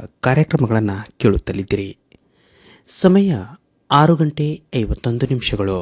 ಕಾರ್ಯಕ್ರಮಗಳನ್ನು ಕೇಳುತ್ತಲಿದ್ದೀರಿ ಸಮಯ ಆರು ಗಂಟೆ ಐವತ್ತೊಂದು ನಿಮಿಷಗಳು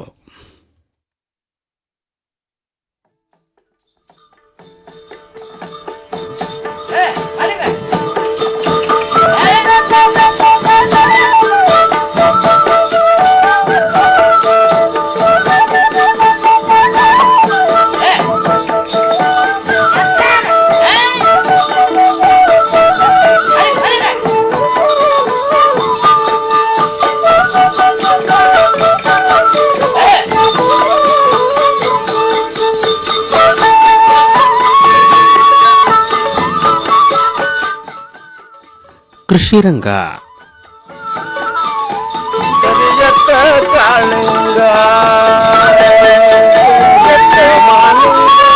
ಕೃಷಿ ರಂಗ ಕರಿಯತ್ತ ಕಾಳಿಂಗ ಕರಿಯತ್ತ ಮಾಲಿಂಗ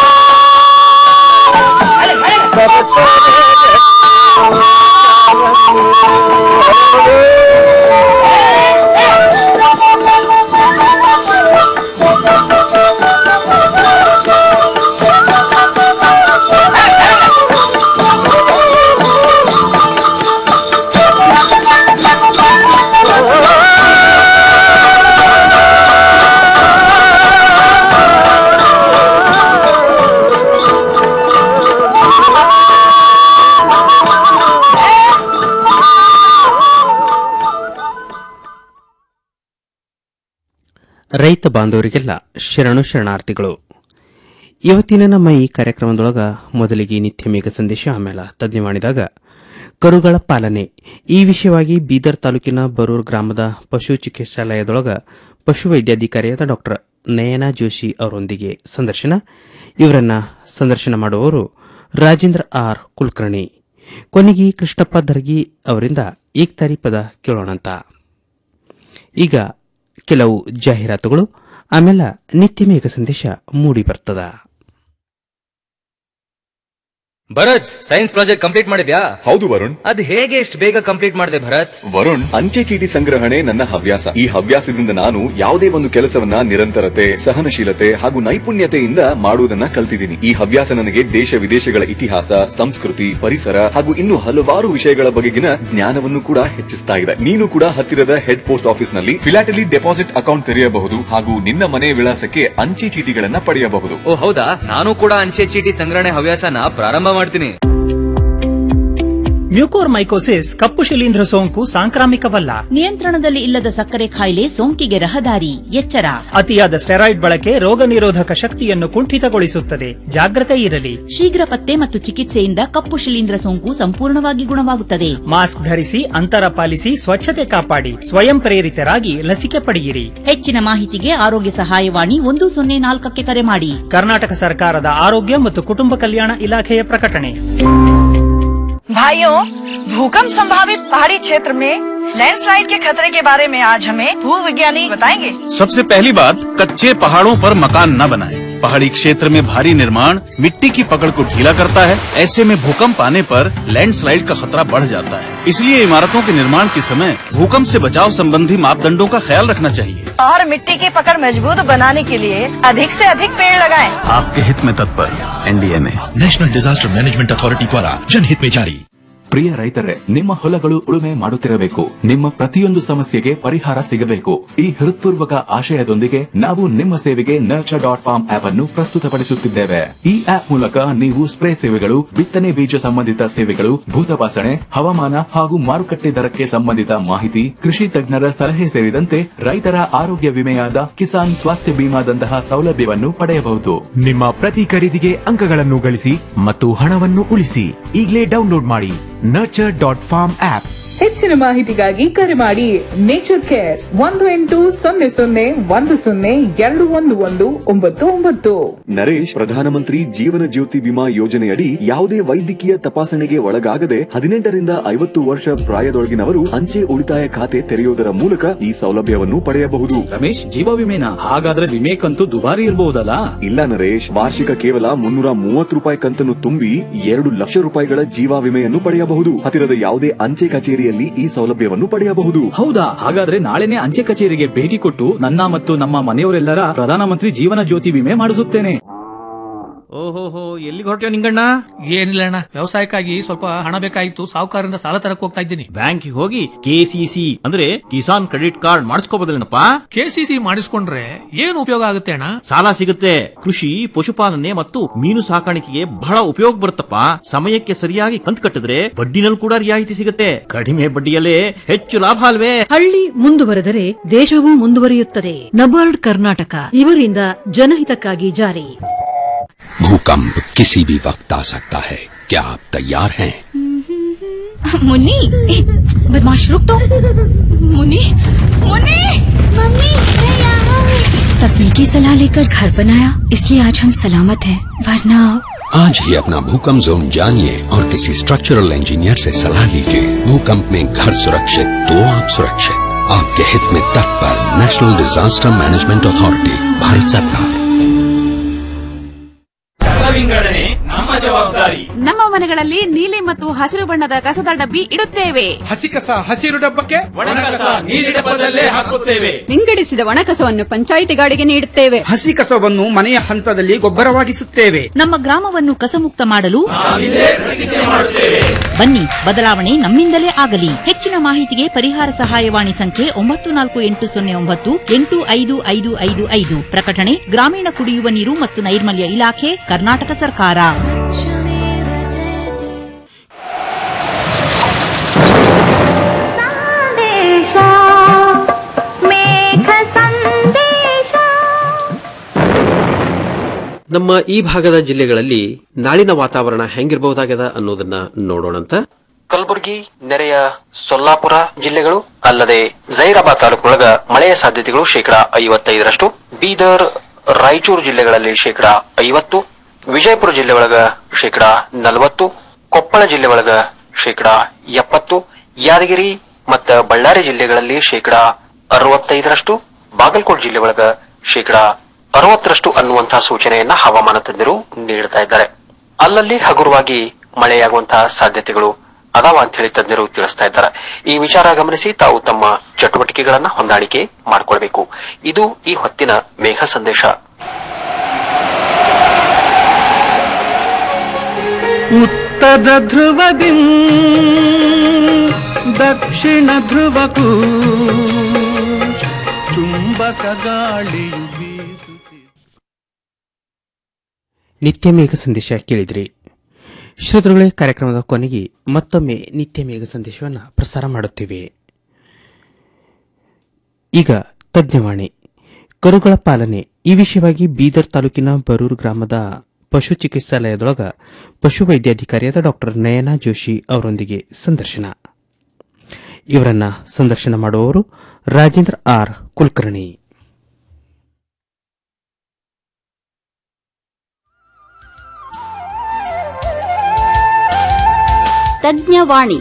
ರೈತ ಬಾಂಧವರಿಗೆಲ್ಲ ಶರಣು ಶರಣಾರ್ಥಿಗಳು ಇವತ್ತಿನ ನಮ್ಮ ಈ ಕಾರ್ಯಕ್ರಮದೊಳಗ ಮೊದಲಿಗೆ ನಿತ್ಯ ಮೇಘ ಸಂದೇಶ ಆಮೇಲೆ ತಜ್ಞ ಮಾಡಿದಾಗ ಕರುಗಳ ಪಾಲನೆ ಈ ವಿಷಯವಾಗಿ ಬೀದರ್ ತಾಲೂಕಿನ ಬರೂರ್ ಗ್ರಾಮದ ಪಶು ಚಿಕಿತ್ಸಾಲಯದೊಳಗ ಪಶು ವೈದ್ಯಾಧಿಕಾರಿಯಾದ ಡಾಕ್ಟರ್ ನಯನಾ ಜೋಶಿ ಅವರೊಂದಿಗೆ ಸಂದರ್ಶನ ಇವರನ್ನ ಸಂದರ್ಶನ ಮಾಡುವವರು ರಾಜೇಂದ್ರ ಆರ್ ಕುಲಕರ್ಣಿ ಕೊನೆಗೆ ಕೃಷ್ಣಪ್ಪ ದರ್ಗಿ ಅವರಿಂದ ಏಕ್ತಾರಿ ಪದ ಕೇಳೋಣಂತ ಈಗ ಕೆಲವು ಜಾಹೀರಾತುಗಳು ಆಮೇಲೆ ನಿತ್ಯ ಮೇಘ ಸಂದೇಶ ಮೂಡಿ ಬರ್ತದ ಭರತ್ ಸೈನ್ಸ್ ಪ್ರಾಜೆಕ್ಟ್ ಕಂಪ್ಲೀಟ್ ಮಾಡಿದ್ಯಾ ಹೌದು ವರುಣ್ ಅದ್ ಹೇಗೆ ಇಷ್ಟು ಬೇಗ ಕಂಪ್ಲೀಟ್ ಮಾಡಿದೆ ಭರತ್ ವರುಣ್ ಅಂಚೆ ಚೀಟಿ ಸಂಗ್ರಹಣೆ ನನ್ನ ಹವ್ಯಾಸ ಈ ಹವ್ಯಾಸದಿಂದ ನಾನು ಯಾವುದೇ ಒಂದು ಕೆಲಸವನ್ನ ನಿರಂತರತೆ ಸಹನಶೀಲತೆ ಹಾಗೂ ನೈಪುಣ್ಯತೆಯಿಂದ ಮಾಡುವುದನ್ನ ಕಲ್ತಿದ್ದೀನಿ ಈ ಹವ್ಯಾಸ ನನಗೆ ದೇಶ ವಿದೇಶಗಳ ಇತಿಹಾಸ ಸಂಸ್ಕೃತಿ ಪರಿಸರ ಹಾಗೂ ಇನ್ನು ಹಲವಾರು ವಿಷಯಗಳ ಬಗೆಗಿನ ಜ್ಞಾನವನ್ನು ಕೂಡ ಹೆಚ್ಚಿಸ್ತಾ ಇದೆ ನೀನು ಕೂಡ ಹತ್ತಿರದ ಹೆಡ್ ಪೋಸ್ಟ್ ಆಫೀಸ್ ನಲ್ಲಿ ಫಿಲಾಟಲಿ ಡೆಪಾಸಿಟ್ ಅಕೌಂಟ್ ತೆರೆಯಬಹುದು ಹಾಗೂ ನಿನ್ನ ಮನೆ ವಿಳಾಸಕ್ಕೆ ಅಂಚೆ ಚೀಟಿಗಳನ್ನ ಪಡೆಯಬಹುದು ಓ ಹೌದಾ ನಾನು ಕೂಡ ಅಂಚೆ ಚೀಟಿ ಸಂಗ್ರಹಣೆ ಹವ್ಯಾಸನ ಪ್ರಾರಂಭ ಮಾಡ್ತೀನಿ ಮ್ಯೂಕೋರ್ಮೈಕೋಸಿಸ್ ಕಪ್ಪು ಶಿಲೀಂಧ್ರ ಸೋಂಕು ಸಾಂಕ್ರಾಮಿಕವಲ್ಲ ನಿಯಂತ್ರಣದಲ್ಲಿ ಇಲ್ಲದ ಸಕ್ಕರೆ ಕಾಯಿಲೆ ಸೋಂಕಿಗೆ ರಹದಾರಿ ಎಚ್ಚರ ಅತಿಯಾದ ಸ್ಟೆರಾಯ್ಡ್ ಬಳಕೆ ರೋಗ ನಿರೋಧಕ ಶಕ್ತಿಯನ್ನು ಕುಂಠಿತಗೊಳಿಸುತ್ತದೆ ಜಾಗ್ರತೆ ಇರಲಿ ಶೀಘ್ರ ಪತ್ತೆ ಮತ್ತು ಚಿಕಿತ್ಸೆಯಿಂದ ಕಪ್ಪು ಶಿಲೀಂಧ್ರ ಸೋಂಕು ಸಂಪೂರ್ಣವಾಗಿ ಗುಣವಾಗುತ್ತದೆ ಮಾಸ್ಕ್ ಧರಿಸಿ ಅಂತರ ಪಾಲಿಸಿ ಸ್ವಚ್ಛತೆ ಕಾಪಾಡಿ ಸ್ವಯಂ ಪ್ರೇರಿತರಾಗಿ ಲಸಿಕೆ ಪಡೆಯಿರಿ ಹೆಚ್ಚಿನ ಮಾಹಿತಿಗೆ ಆರೋಗ್ಯ ಸಹಾಯವಾಣಿ ಒಂದು ಸೊನ್ನೆ ನಾಲ್ಕಕ್ಕೆ ಕರೆ ಮಾಡಿ ಕರ್ನಾಟಕ ಸರ್ಕಾರದ ಆರೋಗ್ಯ ಮತ್ತು ಕುಟುಂಬ ಕಲ್ಯಾಣ ಇಲಾಖೆಯ ಪ್ರಕಟಣೆ भाइयों भूकंप संभावित पहाड़ी क्षेत्र में लैंडस्लाइड के खतरे के बारे में आज हमें भू विज्ञानी बताएंगे सबसे पहली बात कच्चे पहाड़ों पर मकान न बनाएं। पहाड़ी क्षेत्र में भारी निर्माण मिट्टी की पकड़ को ढीला करता है ऐसे में भूकंप आने पर लैंडस्लाइड का खतरा बढ़ जाता है इसलिए इमारतों के निर्माण के समय भूकंप से बचाव संबंधी मापदंडों का ख्याल रखना चाहिए और मिट्टी की पकड़ मजबूत बनाने के लिए अधिक से अधिक पेड़ लगाएं। आपके हित में तत्पर NDMA national disaster management authority ದ್ವಾರ ಜನಹಿತ್ ಮೇ ಜಾರಿ ಪ್ರಿಯ ರೈತರೇ ನಿಮ್ಮ ಹೊಲಗಳು ಉಳುಮೆ ಮಾಡುತ್ತಿರಬೇಕು ನಿಮ್ಮ ಪ್ರತಿಯೊಂದು ಸಮಸ್ಯೆಗೆ ಪರಿಹಾರ ಸಿಗಬೇಕು ಈ ಹೃತ್ಪೂರ್ವಕ ಆಶಯದೊಂದಿಗೆ ನಾವು ನಿಮ್ಮ ಸೇವೆಗೆ ನರ್ಚರ್ ಡಾಟ್ ಫಾರ್ಮ್ ಆಪ್ ಅನ್ನು ಪ್ರಸ್ತುತಪಡಿಸುತ್ತಿದ್ದೇವೆ ಈ ಆಪ್ ಮೂಲಕ ನೀವು ಸ್ಪ್ರೇ ಸೇವೆಗಳು ಬಿತ್ತನೆ ಬೀಜ ಸಂಬಂಧಿತ ಸೇವೆಗಳು ಭೂತಪಾಸಣೆ ಹವಾಮಾನ ಹಾಗೂ ಮಾರುಕಟ್ಟೆ ದರಕ್ಕೆ ಸಂಬಂಧಿತ ಮಾಹಿತಿ ಕೃಷಿ ತಜ್ಞರ ಸಲಹೆ ಸೇರಿದಂತೆ ರೈತರ ಆರೋಗ್ಯ ವಿಮೆಯಾದ ಕಿಸಾನ್ ಸ್ವಾಸ್ಥ್ಯ ಬಿಮಾದಂತಹ ಸೌಲಭ್ಯವನ್ನು ಪಡೆಯಬಹುದು ನಿಮ್ಮ ಪ್ರತಿ ಖರೀದಿಗೆ ಅಂಕಗಳನ್ನು ಗಳಿಸಿ ಮತ್ತು ಹಣವನ್ನು ಉಳಿಸಿ ಈಗಲೇ ಡೌನ್ಲೋಡ್ ಮಾಡಿ ನರ್ಚರ್ ಡಾಟ್ ಫಾರ್ಮ್ ಆಪ್ ಹೆಚ್ಚಿನ ಮಾಹಿತಿಗಾಗಿ ಕರೆ ಮಾಡಿ ನೇಚರ್ ಕೇರ್ ಒಂದು ಎಂಟು ಸೊನ್ನೆ ಸೊನ್ನೆ ಒಂದು ಸೊನ್ನೆ ಎರಡು ಒಂದು ಒಂದು ಒಂಬತ್ತು ಒಂಬತ್ತು ನರೇಶ್ ಪ್ರಧಾನಮಂತ್ರಿ ಜೀವನ ಜ್ಯೋತಿ ವಿಮಾ ಯೋಜನೆಯಡಿ ಯಾವುದೇ ವೈದ್ಯಕೀಯ ತಪಾಸಣೆಗೆ ಒಳಗಾಗದೆ ಹದಿನೆಂಟರಿಂದ ಐವತ್ತು ವರ್ಷ ಪ್ರಾಯದೊಳಗಿನವರು ಅಂಚೆ ಉಳಿತಾಯ ಖಾತೆ ತೆರೆಯುವುದರ ಮೂಲಕ ಈ ಸೌಲಭ್ಯವನ್ನು ಪಡೆಯಬಹುದು ರಮೇಶ್ ಜೀವ ವಿಮೆನ ಹಾಗಾದ್ರೆ ವಿಮೆ ಕಂತು ದುಬಾರಿ ಇರಬಹುದಲ್ಲ ಇಲ್ಲ ನರೇಶ್ ವಾರ್ಷಿಕ ಕೇವಲ ಮುನ್ನೂರ ಮೂವತ್ತು ರೂಪಾಯಿ ಕಂತನ್ನು ತುಂಬಿ ಎರಡು ಲಕ್ಷ ರೂಪಾಯಿಗಳ ಜೀವ ವಿಮೆಯನ್ನು ಪಡೆಯಬಹುದು ಹತ್ತಿರದ ಯಾವುದೇ ಅಂಚೆ ಕಚೇರಿಯಲ್ಲಿ ಈ ಸೌಲಭ್ಯವನ್ನು ಪಡೆಯಬಹುದು ಹೌದಾ ಹಾಗಾದ್ರೆ ನಾಳೆನೆ ಅಂಚೆ ಕಚೇರಿಗೆ ಭೇಟಿ ಕೊಟ್ಟು ನನ್ನ ಮತ್ತು ನಮ್ಮ ಮನೆಯವರೆಲ್ಲರ ಪ್ರಧಾನಮಂತ್ರಿ ಜೀವನ ಜ್ಯೋತಿ ವಿಮೆ ಮಾಡಿಸುತ್ತೇನೆ ಓಹೋಹೋ ಎಲ್ಲಿಗೆ ಹೊರಟ್ಯೋ ನಿಂಗಣ್ಣ ಏನಿಲ್ಲ ಅಣ್ಣ ವ್ಯವಸಾಯಕ್ಕಾಗಿ ಸ್ವಲ್ಪ ಹಣ ಬೇಕಾಗಿತ್ತು ಸಾಹುಕಾರರಿಂದ ಸಾಲ ತರಕ್ ಹೋಗ್ತಾ ಇದ್ದೀನಿ ಬ್ಯಾಂಕಿಗೆ ಹೋಗಿ ಕೆಸಿಸಿ ಅಂದ್ರೆ ಕಿಸಾನ್ ಕ್ರೆಡಿಟ್ ಕಾರ್ಡ್ ಮಾಡಿಸ್ಕೋಬೋದಿಲ್ಲಪ್ಪ ಕೆಸಿಸಿ ಮಾಡಿಸ್ಕೊಂಡ್ರೆ ಏನು ಉಪಯೋಗ ಆಗುತ್ತೆ ಅಣ್ಣ ಸಾಲ ಸಿಗುತ್ತೆ ಕೃಷಿ ಪಶುಪಾಲನೆ ಮತ್ತು ಮೀನು ಸಾಕಾಣಿಕೆಗೆ ಬಹಳ ಉಪಯೋಗ ಬರುತ್ತಪ್ಪ ಸಮಯಕ್ಕೆ ಸರಿಯಾಗಿ ಕಂತು ಕಟ್ಟಿದ್ರೆ ಬಡ್ಡಿನಲ್ಲಿ ಕೂಡ ರಿಯಾಯಿತಿ ಸಿಗುತ್ತೆ ಕಡಿಮೆ ಬಡ್ಡಿಯಲ್ಲೇ ಹೆಚ್ಚು ಲಾಭ ಅಲ್ವೇ ಹಳ್ಳಿ ಮುಂದುವರೆದರೆ ದೇಶವೂ ಮುಂದುವರಿಯುತ್ತದೆ ನಬಾರ್ಡ್ ಕರ್ನಾಟಕ ಇವರಿಂದ ಜನಹಿತಕ್ಕಾಗಿ ಜಾರಿ भूकंप किसी भी वक्त आ सकता है क्या आप तैयार हैं मुन्नी बदमाश रुक तो मुन्नी मुन्नी मम्मी मैं यहाँ हूँ तकनीकी सलाह लेकर घर बनाया इसलिए आज हम सलामत हैं वरना आज ही अपना भूकंप जोन जानिए और किसी स्ट्रक्चरल इंजीनियर से सलाह लीजिए भूकंप में घर सुरक्षित तो आप सुरक्षित आपके हित में तत्पर national disaster management authority Bharat सरकार ವಿಂಗಡಣೆ ನಮ್ಮ ಜವಾಬ್ದಾರಿ ನಮ್ಮ ಮನೆಗಳಲ್ಲಿ ನೀಲಿ ಮತ್ತು ಹಸಿರು ಬಣ್ಣದ ಕಸದ ಡಬ್ಬಿ ಇಡುತ್ತೇವೆ ಹಸಿ ಕಸ ಹಸಿರು ಡಬ್ಬಕ್ಕೆ ಒಣ ಕಸ ನೀಲಿ ಡಬ್ಬದಲ್ಲೇ ಹಾಕುತ್ತೇವೆ ವಿಂಗಡಿಸಿದ ಒಣಕಸವನ್ನು ಪಂಚಾಯಿತಿ ಗಾಡಿಗೆ ನೀಡುತ್ತೇವೆ ಹಸಿ ಕಸವನ್ನು ಮನೆಯ ಹಂತದಲ್ಲಿ ಗೊಬ್ಬರವಾಗಿಸುತ್ತೇವೆ ನಮ್ಮ ಗ್ರಾಮವನ್ನು ಕಸಮುಕ್ತ ಮಾಡಲು ನಾವಿಲ್ಲೇ ಪ್ರತಿಜ್ಞೆ ಮಾಡುತ್ತೇವೆ ಬನ್ನಿ ಬದಲಾವಣೆ ನಮ್ಮಿಂದಲೇ ಆಗಲಿ ಹೆಚ್ಚಿನ ಮಾಹಿತಿಗೆ ಪರಿಹಾರ ಸಹಾಯವಾಣಿ ಸಂಖ್ಯೆ ಒಂಬತ್ತು ನಾಲ್ಕು ಎಂಟು ಸೊನ್ನೆ ಒಂಬತ್ತು ಎಂಟು ಐದು ಐದು ಐದು ಐದು ಪ್ರಕಟಣೆ ಗ್ರಾಮೀಣ ಕುಡಿಯುವ ನೀರು ಮತ್ತು ನೈರ್ಮಲ್ಯ ಇಲಾಖೆ ಕರ್ನಾಟಕ ಸರ್ಕಾರ ನಮ್ಮ ಈ ಭಾಗದ ಜಿಲ್ಲೆಗಳಲ್ಲಿ ನಾಳಿನ ವಾತಾವರಣ ಹೆಂಗಿರಬಹುದಾಗ್ಯದ ಅನ್ನೋದನ್ನ ನೋಡೋಣಂತ ಕಲಬುರಗಿ ನೆರೆಯ ಸೊಲ್ಲಾಪುರ ಜಿಲ್ಲೆಗಳು ಅಲ್ಲದೆ ಜೈರಾಬಾದ್ ತಾಲೂಕಿನೊಳಗ ಮಳೆಯ ಸಾಧ್ಯತೆಗಳು ಶೇಕಡಾ ಐವತ್ತೈದರಷ್ಟು ಬೀದರ್ ರಾಯಚೂರು ಜಿಲ್ಲೆಗಳಲ್ಲಿ ಶೇಕಡಾ ಐವತ್ತು ವಿಜಯಪುರ ಜಿಲ್ಲೆ ಒಳಗ ಶೇಕಡಾ ನಲವತ್ತು ಕೊಪ್ಪಳ ಜಿಲ್ಲೆ ಒಳಗ ಶೇಕಡಾ ಎಪ್ಪತ್ತು ಯಾದಗಿರಿ ಮತ್ತ ಬಳ್ಳಾರಿ ಜಿಲ್ಲೆಗಳಲ್ಲಿ ಶೇಕಡಾ ಅರವತ್ತೈದರಷ್ಟು ಬಾಗಲಕೋಟೆ ಜಿಲ್ಲೆ ಒಳಗ ಶೇಕಡಾ ಅರವತ್ತರಷ್ಟು ಅನ್ನುವಂತಹ ಸೂಚನೆಯನ್ನ ಹವಾಮಾನ ತಜ್ಞರು ನೀಡುತ್ತಾ ಇದ್ದಾರೆ ಅಲ್ಲಲ್ಲಿ ಹಗುರವಾಗಿ ಮಳೆಯಾಗುವಂತಹ ಸಾಧ್ಯತೆಗಳು ಅದಾವ ಅಂತ ಹೇಳಿ ತಜ್ಞರು ತಿಳಿಸ್ತಾ ಇದ್ದಾರೆ ಈ ವಿಚಾರ ಗಮನಿಸಿ ತಾವು ತಮ್ಮ ಚಟುವಟಿಕೆಗಳನ್ನ ಹೊಂದಾಣಿಕೆ ಮಾಡಿಕೊಳ್ಬೇಕು ಇದು ಈ ಹೊತ್ತಿನ ಮೇಘ ಸಂದೇಶ ಉತ್ತರ ಧ್ರುವದಿ ದಕ್ಷಿಣ ಧ್ರುವಕ್ಕೂ ಚುಂಬಕ ಗಾಳಿಯು ಬೀಸುತ್ತಿದೆ ನಿತ್ಯ ಮೇಘ ಸಂದೇಶ ಕೇಳಿದ್ರಿ ಶ್ರೋತೃಗಳೇ ಕಾರ್ಯಕ್ರಮದ ಕೊನೆಗೆ ಮತ್ತೊಮ್ಮೆ ನಿತ್ಯ ಮೇಘ ಸಂದೇಶವನ್ನು ಪ್ರಸಾರ ಮಾಡುತ್ತೇವೆ ಈಗ ತಜ್ಞವಾಣಿ ಕರುಗಳ ಪಾಲನೆ ಈ ವಿಷಯವಾಗಿ ಬೀದರ್ ತಾಲೂಕಿನ ಬರೂರು ಗ್ರಾಮದ ಪಶು ಚಿಕಿತ್ಸಾಲಯದೊಳಗ ಪಶು ವೈದ್ಯಾಧಿಕಾರಿಯಾದ ಡಾಕ್ಟರ್ ನಯನಾ ಜೋಶಿ ಅವರೊಂದಿಗೆ ಸಂದರ್ಶನ ಇವರನ್ನ ಸಂದರ್ಶನ ಮಾಡುವವರು ರಾಜೇಂದ್ರ ಆರ್ ಕುಲಕರ್ಣಿ ತಜ್ಞವಾಣಿ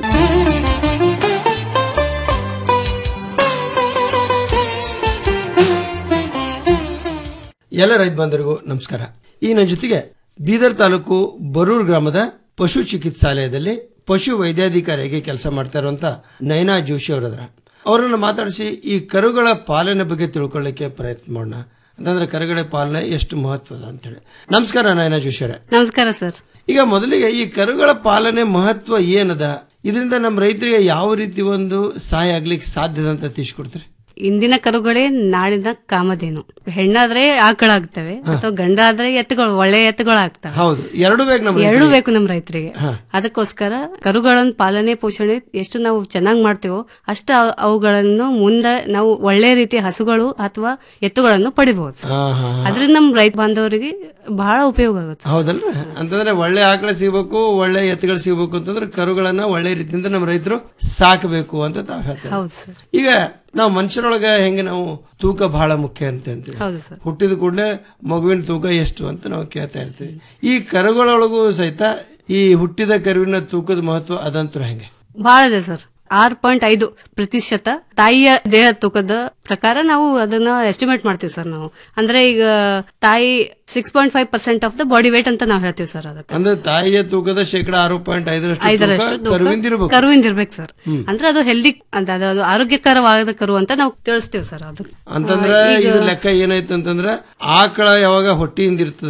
ಎಲ್ಲ ರೈತ ಬಾಂಧವರಿಗೂ ನಮಸ್ಕಾರ ಈ ನನ್ನ ಜೊತೆಗೆ ಬೀದರ್ ತಾಲೂಕು ಬರೂರ್ ಗ್ರಾಮದ ಪಶು ಚಿಕಿತ್ಸಾಲಯದಲ್ಲಿ ಪಶು ವೈದ್ಯಾಧಿಕಾರಿಯಾಗಿ ಕೆಲಸ ಮಾಡ್ತಾ ಇರುವಂತ ನಯನಾ ಜೋಶಿ ಅವರದ್ರ ಅವರನ್ನು ಮಾತಾಡಿಸಿ ಈ ಕರುಗಳ ಪಾಲನೆ ಬಗ್ಗೆ ತಿಳ್ಕೊಳ್ಳಿಕ್ಕೆ ಪ್ರಯತ್ನ ಮಾಡೋಣ ಅಂತಂದ್ರೆ ಕರುಗಳ ಪಾಲನೆ ಎಷ್ಟು ಮಹತ್ವದ ಅಂತೇಳಿ ನಮಸ್ಕಾರ ನಯನಾ ಜೋಶಿ ಅವರೇ ನಮಸ್ಕಾರ ಸರ್ ಈಗ ಮೊದಲಿಗೆ ಈ ಕರುಗಳ ಪಾಲನೆ ಮಹತ್ವ ಏನದ ಇದರಿಂದ ನಮ್ಮ ರೈತರಿಗೆ ಯಾವ ರೀತಿ ಒಂದು ಸಹಾಯ ಆಗ್ಲಿಕ್ಕೆ ಸಾಧ್ಯದ ಅಂತ ತಿಳಿಸ್ಕೊಡ್ತೀರಿ ಇಂದಿನ ಕರುಗಳೇ ನಾಳಿನ ಕಾಮಧೇನು ಹೆಣ್ಣಾದ್ರೆ ಆಕಳಾಗ್ತವೆ ಅಥವಾ ಗಂಡ ಆದ್ರೆ ಎತ್ತುಗಳು ಒಳ್ಳೆ ಎತ್ತುಗಳು ಆಗ್ತವೆ ಹೌದು ಎರಡು ಬೇಕು ನಮ್ಮ ಎರಡು ರೈತರಿಗೆ. ಬೇಕು ನಮ್ಮ ರೈತರಿಗೆ ಹಾ. ಅದಕ್ಕೋಸ್ಕರ ಕರುಗಳನ್ನ ಪಾಲನೆ ಪೋಷಣೆ ಎಷ್ಟು ನಾವು ಚೆನ್ನಾಗಿ ಮಾಡ್ತೇವೋ ಅಷ್ಟು ಅವ್- ಅವುಗಳನ್ನು ಮುಂದೆ ನಾವು ಒಳ್ಳೆ ರೀತಿಯ ಹಸುಗಳು ಅಥವಾ ಎತ್ತುಗಳನ್ನು ಪಡಿಬಹುದು ಹಾ, ಹಾ, ಹಾ. ಅದ್ರಿಂದ ನಮ್ಮ ರೈತ ಬಾಂಧವರಿಗೆ ಬಹಳ ಉಪಯೋಗ ಆಗುತ್ತೆ ಹೌದಲ್ರಿ ಅಂತಂದ್ರೆ ಒಳ್ಳೆ ಆಕಳ ಸಿಗ್ಬೇಕು ಒಳ್ಳೆ ಎತ್ತುಗಳು ಸಿಗ್ಬೇಕು ಅಂತಂದ್ರೆ ಕರುಗಳನ್ನ ಒಳ್ಳೆ ರೀತಿಯಿಂದ ನಮ್ಮ ರೈತರು ಸಾಕಬೇಕು ಅಂತ ತಾವು ಹೇಳ್ತಾರೆ ಹೌದು ಸರ್ ಈಗ ನಾವು ಮನುಷ್ಯರೊಳಗ ಹೆಂಗೆ ನಾವು ತೂಕ ಬಹಳ ಮುಖ್ಯ ಅಂತ ಹೇಳ್ತೀವಿ ಹೌದು ಸರ್ ಹುಟ್ಟಿದ ಕೂಡಲೇ ಮಗುವಿನ ತೂಕ ಎಷ್ಟು ಅಂತ ನಾವು ಕೇಳ್ತಾ ಇರ್ತೀವಿ ಈ ಕರುಗಳೊಳಗೂ ಸಹಿತ ಈ ಹುಟ್ಟಿದ ಕರುವಿನ ತೂಕದ ಮಹತ್ವ ಅದಂತೂ ಹೆಂಗೆ ಬಹಳ ಇದೆ ಸರ್ ಆರು ಪಾಯಿಂಟ್ ಐದು ಪ್ರತಿಶತ ತಾಯಿಯ ದೇಹ ತೂಕದ ಪ್ರಕಾರ ನಾವು ಅದನ್ನ ಎಸ್ಟಿಮೇಟ್ ಮಾಡ್ತೀವಿ ಸರ್ ನಾವು ಅಂದ್ರೆ ಈಗ ತಾಯಿ six point five percent of the body weight ಅಂತ ನಾವು ಹೇಳ್ತೀವಿ ಸರ್ ಅದಕ್ಕೆ ಅಂದ್ರೆ ತಾಯಿಯ ತೂಕದ ಶೇಕಡ ಆರು ಪಾಯಿಂಟ್ ಐದರಷ್ಟು ಐದರಷ್ಟು ತೂಕ ಕರುವಿಂದಿರ್ಬೇಕು ಕರುವಿಂದಿರ್ಬೇಕು ಸರ್ ಹ್ಮ್. ಅಂದ್ರೆ ಅದು ಹೆಲ್ದಿ ಅಂತ ಅದು ಅದು ಆರೋಗ್ಯಕರವಾದ ಕರು ಅಂತ ನಾವು ತಿಳಿಸ್ತೀವಿ ಸರ್ ಅದು ಅಂತಂದ್ರೆ ಆ, ಈಗ- ಇದು ಲೆಕ್ಕ ಏನೈತೆ ಅಂತಂದ್ರ ಆಕಳ ಯಾವಾಗ ಹೊಟ್ಟಿಯಿಂದ ಇರ್ತದ